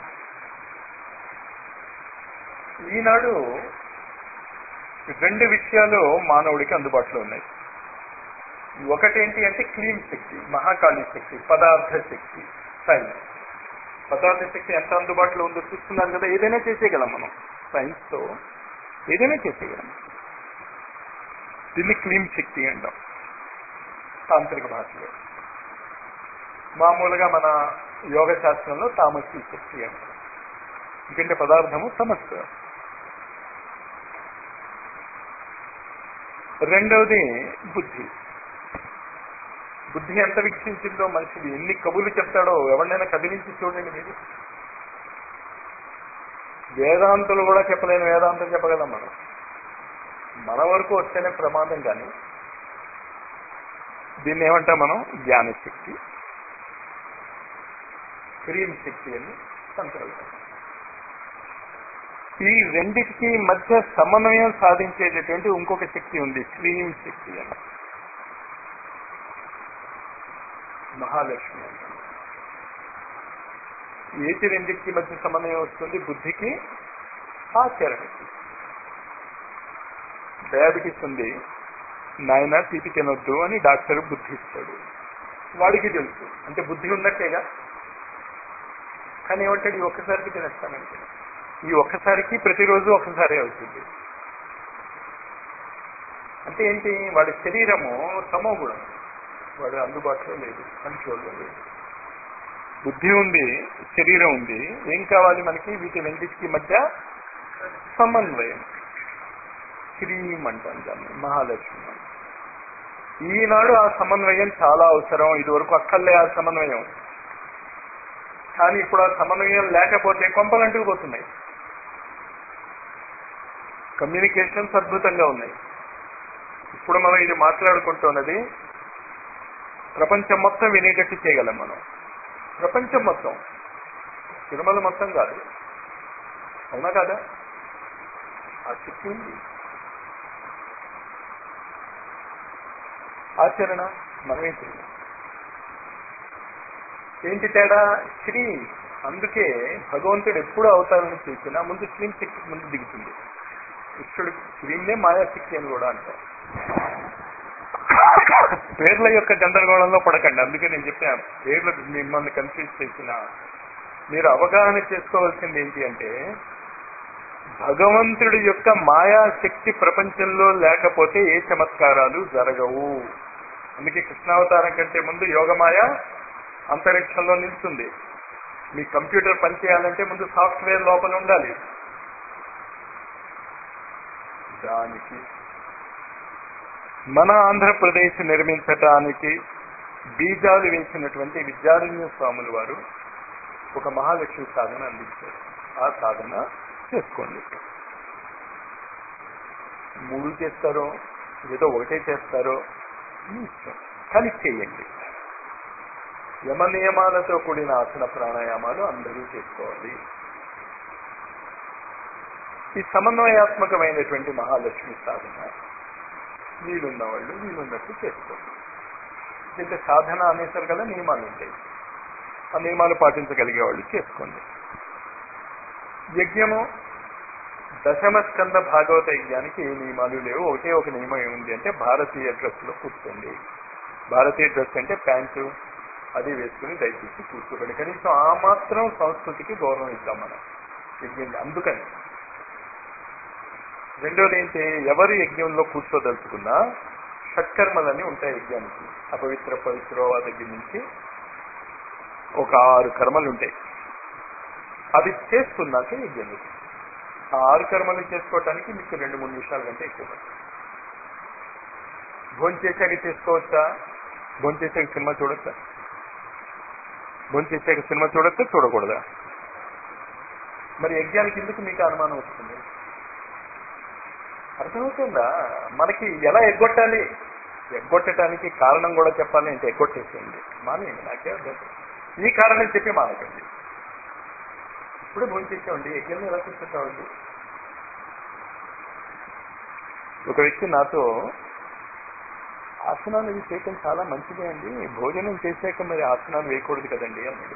ఈనాడు రెండు విషయాలు మానవుడికి అందుబాటులో ఉన్నాయి ఒకటేంటి అంటే క్లీన్ శక్తి మహాకాళి శక్తి పదార్థ శక్తి సైన్స్ పదార్థ శక్తి ఎంత అందుబాటులో ఉందో చూస్తున్నాను కదా ఏదైనా చేసేయగలం మనం సైన్స్ తో ఏదైనా చేసేయగలం దీన్ని క్లీన్ శక్తి అంటాం తాంత్రిక భాషలో మామూలుగా మన యోగ శాస్త్రంలో తామసీ శక్తి అంటాం ఎందుకంటే పదార్థము సమస్య రెండవది బుద్ధి బుద్ధి ఎంత వికసించిందో మనిషిది ఎన్ని కబుర్లు చెప్తాడో ఎవరినైనా కదిలించి చూడండి మీరు వేదాంతులు కూడా చెప్పలేని వేదాంతం చెప్పగలం మనం మన వరకు వస్తేనే ప్రమాదం కానీ దీన్ని ఏమంటాం మనం జ్ఞానశక్తి క్రీమ్ శక్తి అని సంకల్పం ఈ రెండిటికి మధ్య సమన్వయం సాధించేటటువంటి ఇంకొక శక్తి ఉంది క్రీమ్ శక్తి అని మహాలక్ష్మి అంటాం ఏటి రెండింటికి మధ్య సమన్వయం వస్తుంది బుద్ధికి ఆచరణకి డయాబెటీస్ ఉంది నాయన తీపి తినొద్దు అని డాక్టర్ బుద్ధి ఇస్తాడు వాడికి తెలుసు అంటే బుద్ధి ఉన్నట్టేగా కానీ ఏమంటాడు ఈ ఒక్కసారికి తినేస్తానంటే ఈ ఒక్కసారికి ప్రతిరోజు ఒక్కసారి అవుతుంది అంటే ఏంటి వాడి శరీరము సమోగుణం వాడు అందుబాటులో లేదు కంట్రోల్లో లేదు బుద్ధి ఉంది శరీరం ఉంది ఏం కావాలి మనకి వీటి రెండింటికి మధ్య సమన్వయం క్రీమ్ అంటాం దాన్ని మహాలక్ష్మి ఈనాడు ఆ సమన్వయం చాలా అవసరం ఇది వరకు అక్కర్లే ఆ సమన్వయం కానీ ఇప్పుడు ఆ సమన్వయం లేకపోతే కొంపలంటూ పోతున్నాయి కమ్యూనికేషన్స్ అద్భుతంగా ఉన్నాయి ఇప్పుడు మనం ఇది మాట్లాడుకుంటున్నది ప్రపంచం మొత్తం వినేటట్టు చేయగలం మనం ప్రపంచం మొత్తం తిరుమల మొత్తం కాదు అవునా కాదా ఆ శక్తి ఉంది ఆచరణ మనమే చేయాలి ఏంటి తేడా శ్రీ అందుకే భగవంతుడు ఎప్పుడు అవతారం చేసినా ముందు శ్రీం శక్తి ముందు దిగుతుంది కృష్ణుడు శ్రీంనే మాయాశక్తి అని కూడా అంటారు పేర్ల యొక్క గందరగోళంలో పడకండి అందుకే నేను చెప్పాను పేర్లు మిమ్మల్ని కన్ఫ్యూజ్ చేసిన మీరు అవగాహన చేసుకోవాల్సింది ఏంటి అంటే భగవంతుడి యొక్క మాయాశక్తి ప్రపంచంలో లేకపోతే ఏ చమత్కారాలు జరగవు అందుకే కృష్ణావతారం కంటే ముందు యోగమాయ అంతరిక్షంలో నిలుస్తుంది మీ కంప్యూటర్ పనిచేయాలంటే ముందు సాఫ్ట్వేర్ లోపల ఉండాలి దానికి మన ఆంధ్రప్రదేశ్ నిర్మించటానికి బీజాలు వేసినటువంటి విద్యారణ్య స్వాములు వారు ఒక మహాలక్ష్మి సాధన అందించారు ఆ సాధన చేసుకోండి మూడు చేస్తారో ఏదో ఒకటే చేస్తారో మీ ఇష్టం కానీ చేయండి యమ నియమాలతో కూడిన ఆసన ప్రాణాయామాలు అందరూ చేసుకోవాలి ఈ సమన్వయాత్మకమైనటువంటి మహాలక్ష్మి సాధన వీలున్న వాళ్ళు వీలున్నట్టు చేసుకోండి అంటే సాధన అనేసరి కదా నియమాలు ఉంటాయి ఆ నియమాలు పాటించగలిగే వాళ్ళు చేసుకోండి యజ్ఞము దశమ స్కంద భాగవత యజ్ఞానికి ఏ నియమాలు లేవు ఒకే ఒక నియమం ఏముంది అంటే భారతీయ డ్రెస్ లో కూర్చోండి భారతీయ డ్రెస్ అంటే ప్యాంటు అది వేసుకుని దయచేసి కూర్చోబడి కనీసం ఆ మాత్రం సంస్కృతికి గౌరవం ఇద్దాం మనం యజ్ఞం అందుకని రెండోది ఏంటి ఎవరు యజ్ఞంలో కూర్చోదలుచుకున్నా షట్కర్మలన్నీ ఉంటాయి యజ్ఞానికి అపవిత్ర పవిత్రోవా దగ్గర నుంచి ఒక ఆరు కర్మలు ఉంటాయి అవి చేసుకున్నాక యజ్ఞం ఆ ఆరు కర్మలు చేసుకోవటానికి మీకు రెండు మూడు నిమిషాల కంటే ఎక్కువ పడుతుంది భోజనం చేశాక చేసుకోవచ్చా భోజనం చేశాక సినిమా చూడొచ్చా భోజనం చేశాక సినిమా చూడొచ్చా చూడకూడదా మరి యజ్ఞానికి ఎందుకు మీకు అనుమానం వస్తుంది అర్థమవుతుందా మనకి ఎలా ఎగ్గొట్టాలి ఎగ్గొట్టడానికి కారణం కూడా చెప్పాలి అంటే ఎగ్గొట్టేసేయండి మానేయండి నాకే అర్థం ఈ కారణం చెప్పి మానకండి ఇప్పుడు భోజనం చేసామండి యజ్ఞం ఎలా కూర్చుంటామండి ఒక వ్యక్తి నాతో ఆసనాలు ఇవి చేయటం చాలా మంచిదే అండి భోజనం చేశాక మరి ఆసనాలు వేయకూడదు కదండి అన్నాడు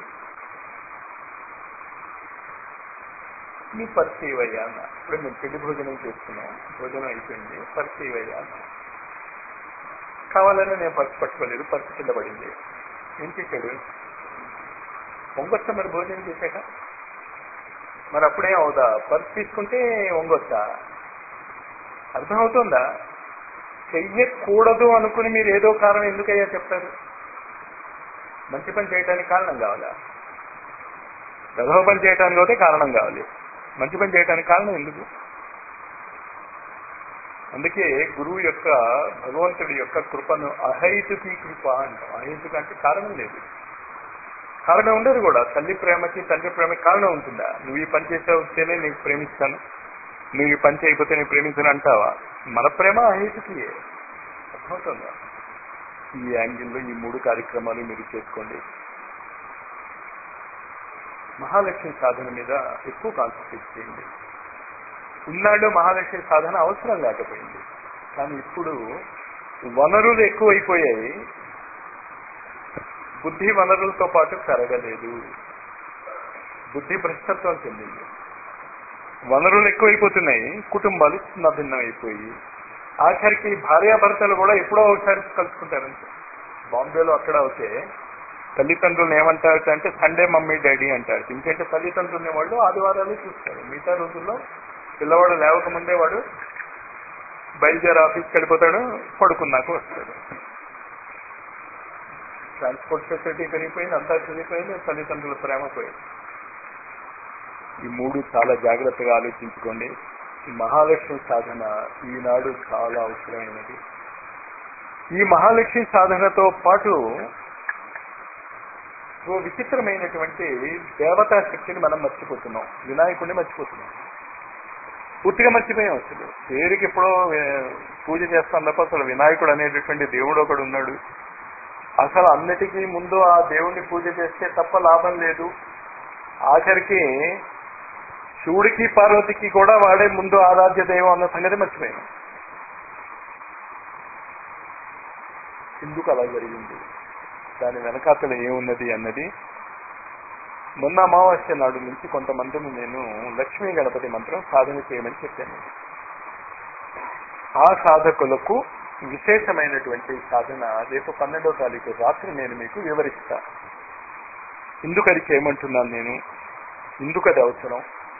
మీ పరిచయం అయ్యా అన్న ఇప్పుడు మేము పెళ్లి భోజనం చేస్తున్నాం భోజనం అయిపోయింది పరిచయం అయ్యా అన్న కావాలని నేను పర్సు పట్టుకోలేదు పర్సు కింద పడింది ఏం చేశాడు వంగొచ్చా మరి భోజనం చేశాక మరి అప్పుడేం అవుదా పర్సు తీసుకుంటే వంగొచ్చా అర్థమవుతుందా చెయ్యకూడదు అనుకుని మీరు ఏదో కారణం ఎందుకయ్యా చెప్తారు మంచి పని చేయడానికి కారణం కావాలా రథవ పని చేయడానికి అయితే కారణం కావాలి మంచి పని చేయడానికి కారణం ఎందుకు అందుకే గురువు యొక్క భగవంతుడి యొక్క కృపను అహైతుకి కృప అంటాం అహైతుక అంటే కారణం లేదు కారణం ఉండదు కూడా తల్లి ప్రేమకి తండ్రి ప్రేమకి కారణం ఉంటుందా నువ్వు ఈ పని చేసావుతేనే నీకు ప్రేమిస్తాను నువ్వు ఈ పని చేయకపోతే నేను ప్రేమించను అంటావా మన ప్రేమ అహేతుకి అర్థమవుతుందా ఈ యాంగిల్లో ఈ మూడు కార్యక్రమాలు మీరు చేసుకోండి మహాలక్ష్మి సాధన మీద ఎక్కువ కాన్సన్ట్రేట్ చేయండి ఇన్నాళ్ళు మహాలక్ష్మి సాధన అవసరం లేకపోయింది కానీ ఇప్పుడు వనరులు ఎక్కువైపోయాయి బుద్ధి వనరులతో పాటు పెరగలేదు బుద్ధి భ్రష్టత్వం చెందింది వనరులు ఎక్కువైపోతున్నాయి కుటుంబాలు చిన్న భిన్నమైపోయి ఆఖరికి భార్యాభర్తలు కూడా ఎప్పుడో ఒకసారి కలుసుకుంటారంటే బాంబేలో అక్కడ అవుతే తల్లిదండ్రులను ఏమంటారు అంటే సండే మమ్మీ డాడీ అంటారు ఇంకంటే తల్లిదండ్రులు వాళ్ళు ఆదివారాలు చూస్తారు మిగతా రోజుల్లో పిల్లవాడు లేవకముందే వాడు బయలుదేరి ఆఫీస్కి వెళ్ళిపోతాడు పడుకున్నాక వస్తాడు ట్రాన్స్పోర్ట్ ఫెసిలిటీ పెరిగిపోయింది అంతా పెరిగిపోయింది తల్లిదండ్రుల ప్రేమ పోయింది ఈ మూడు చాలా జాగ్రత్తగా ఆలోచించుకోండి ఈ మహాలక్ష్మి సాధన ఈనాడు చాలా అవసరమైనది ఈ మహాలక్ష్మి సాధనతో పాటు ఓ విచిత్రమైనటువంటి దేవతా శక్తిని మనం మర్చిపోతున్నాం వినాయకుడిని మర్చిపోతున్నాం పూర్తిగా మర్చిపోయాం అసలు పేరుకి ఎప్పుడో పూజ చేస్తాం తప్ప అసలు వినాయకుడు అనేటటువంటి దేవుడు ఒకడు ఉన్నాడు అసలు అన్నిటికీ ముందు ఆ దేవుణ్ణి పూజ చేస్తే తప్ప లాభం లేదు ఆఖరికి శివుడికి పార్వతికి కూడా వాడే ముందు ఆరాధ్య దైవం అన్న సంగతి మర్చిపోయాను ఎందుకు అలా జరిగింది దాని వెనకాతల ఏమున్నది అన్నది మొన్న అమావాస్య నాడు నుంచి కొంతమందిని నేను లక్ష్మీ గణపతి మంత్రం సాధన చేయమని చెప్పాను ఆ సాధకులకు విశేషమైనటువంటి సాధన రేపు పన్నెండో తారీఖు రాత్రి నేను మీకు వివరిస్తా ఎందుకు అది చేయమంటున్నాను నేను ఎందుకు అది అవసరం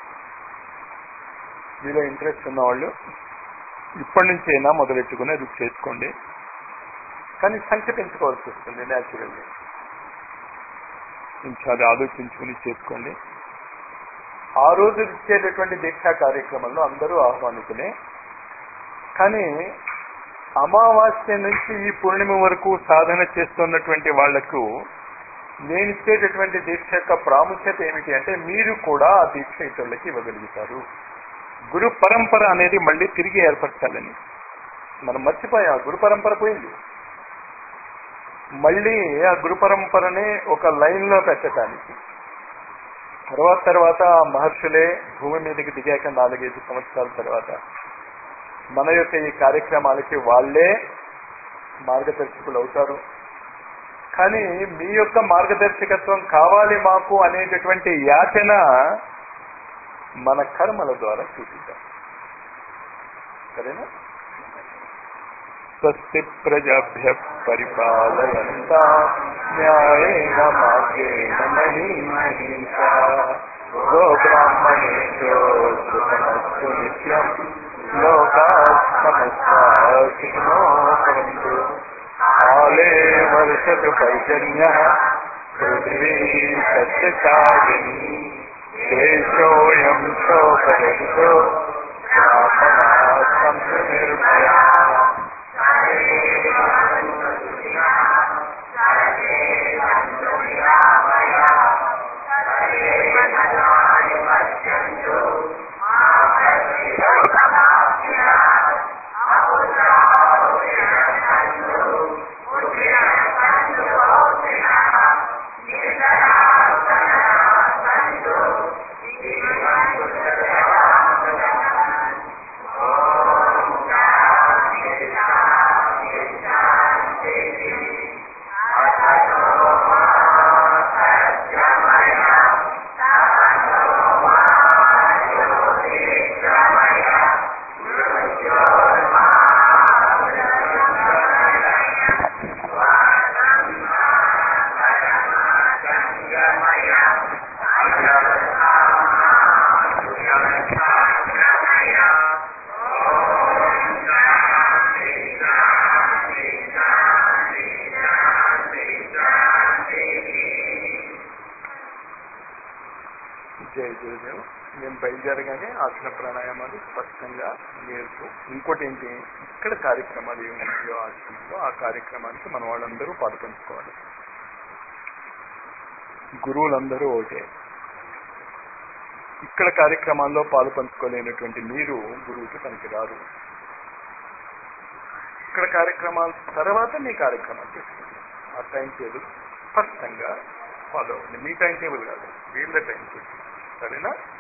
మీలో ఇంట్రెస్ట్ ఉన్నవాళ్ళు ఇప్పటి నుంచి అయినా మొదలెట్టుకుని అది చేసుకోండి కానీ సంఖ్య పెంచుకోవాల్సి వస్తుంది న్యాచురల్గా కొంచెం అది ఆలోచించుకుని చేసుకోండి ఆ రోజు ఇచ్చేటటువంటి దీక్షా కార్యక్రమంలో అందరూ ఆహ్వానితులే కానీ అమావాస్య నుంచి ఈ పూర్ణిమ వరకు సాధన చేస్తున్నటువంటి వాళ్లకు నేను ఇచ్చేటటువంటి దీక్ష యొక్క ప్రాముఖ్యత ఏమిటి అంటే మీరు కూడా ఆ దీక్ష ఇతరులకి ఇవ్వగలుగుతారు గురు పరంపర అనేది మళ్ళీ తిరిగి ఏర్పరచాలని మనం మర్చిపోయాం గురు పరంపర పోయింది మళ్ళీ ఆ గురు పరంపరని ఒక లైన్ లో పెట్టడానికి తర్వాత తర్వాత మహర్షులే భూమి మీదకి దిగాక నాలుగైదు సంవత్సరాల తర్వాత మన యొక్క ఈ కార్యక్రమాలకి వాళ్లే మార్గదర్శకులు అవుతారు కానీ మీ యొక్క మార్గదర్శకత్వం కావాలి మాకు అనేటటువంటి యాచన మన కర్మల ద్వారా చూపిద్దాం సరేనా స్వస్తి ప్రజాభ్య పరిపాలయంతా న్యాయేన మార్గేణ మహీమహీషా గో బ్రాహ్మణేభ్యో సుఖమస్తు నిత్యం లోకా సమస్తా సుఖినో భవంతు కాలే వర్షతు పైజన్య పృథివీ సత్యచారిణి దేశోయం శోకరహితో శాసనా సంతు నిర్భయా జై గురుదేవ్ మేము బయలుదేరగానే ఆసన ప్రాణాయామాలు స్పష్టంగా నేర్పు ఇంకోటి ఏంటి ఇక్కడ కార్యక్రమాలు ఏమున్నాయో ఆశ్రమంలో ఆ కార్యక్రమానికి మన వాళ్ళందరూ పాల్పంచుకోవాలి గురువులందరూ ఒకటే ఇక్కడ కార్యక్రమాల్లో పాలు పంచుకోలేనటువంటి మీరు గురువుకి పనికిరారు ఇక్కడ కార్యక్రమాల తర్వాత మీ కార్యక్రమాలు చేసుకోండి ఆ టైం టేబుల్ స్పష్టంగా ఫాలో అవ్వండి మీ టైం టేబుల్ కాదు వీళ్ళ టైం టేబుల్ సరేనా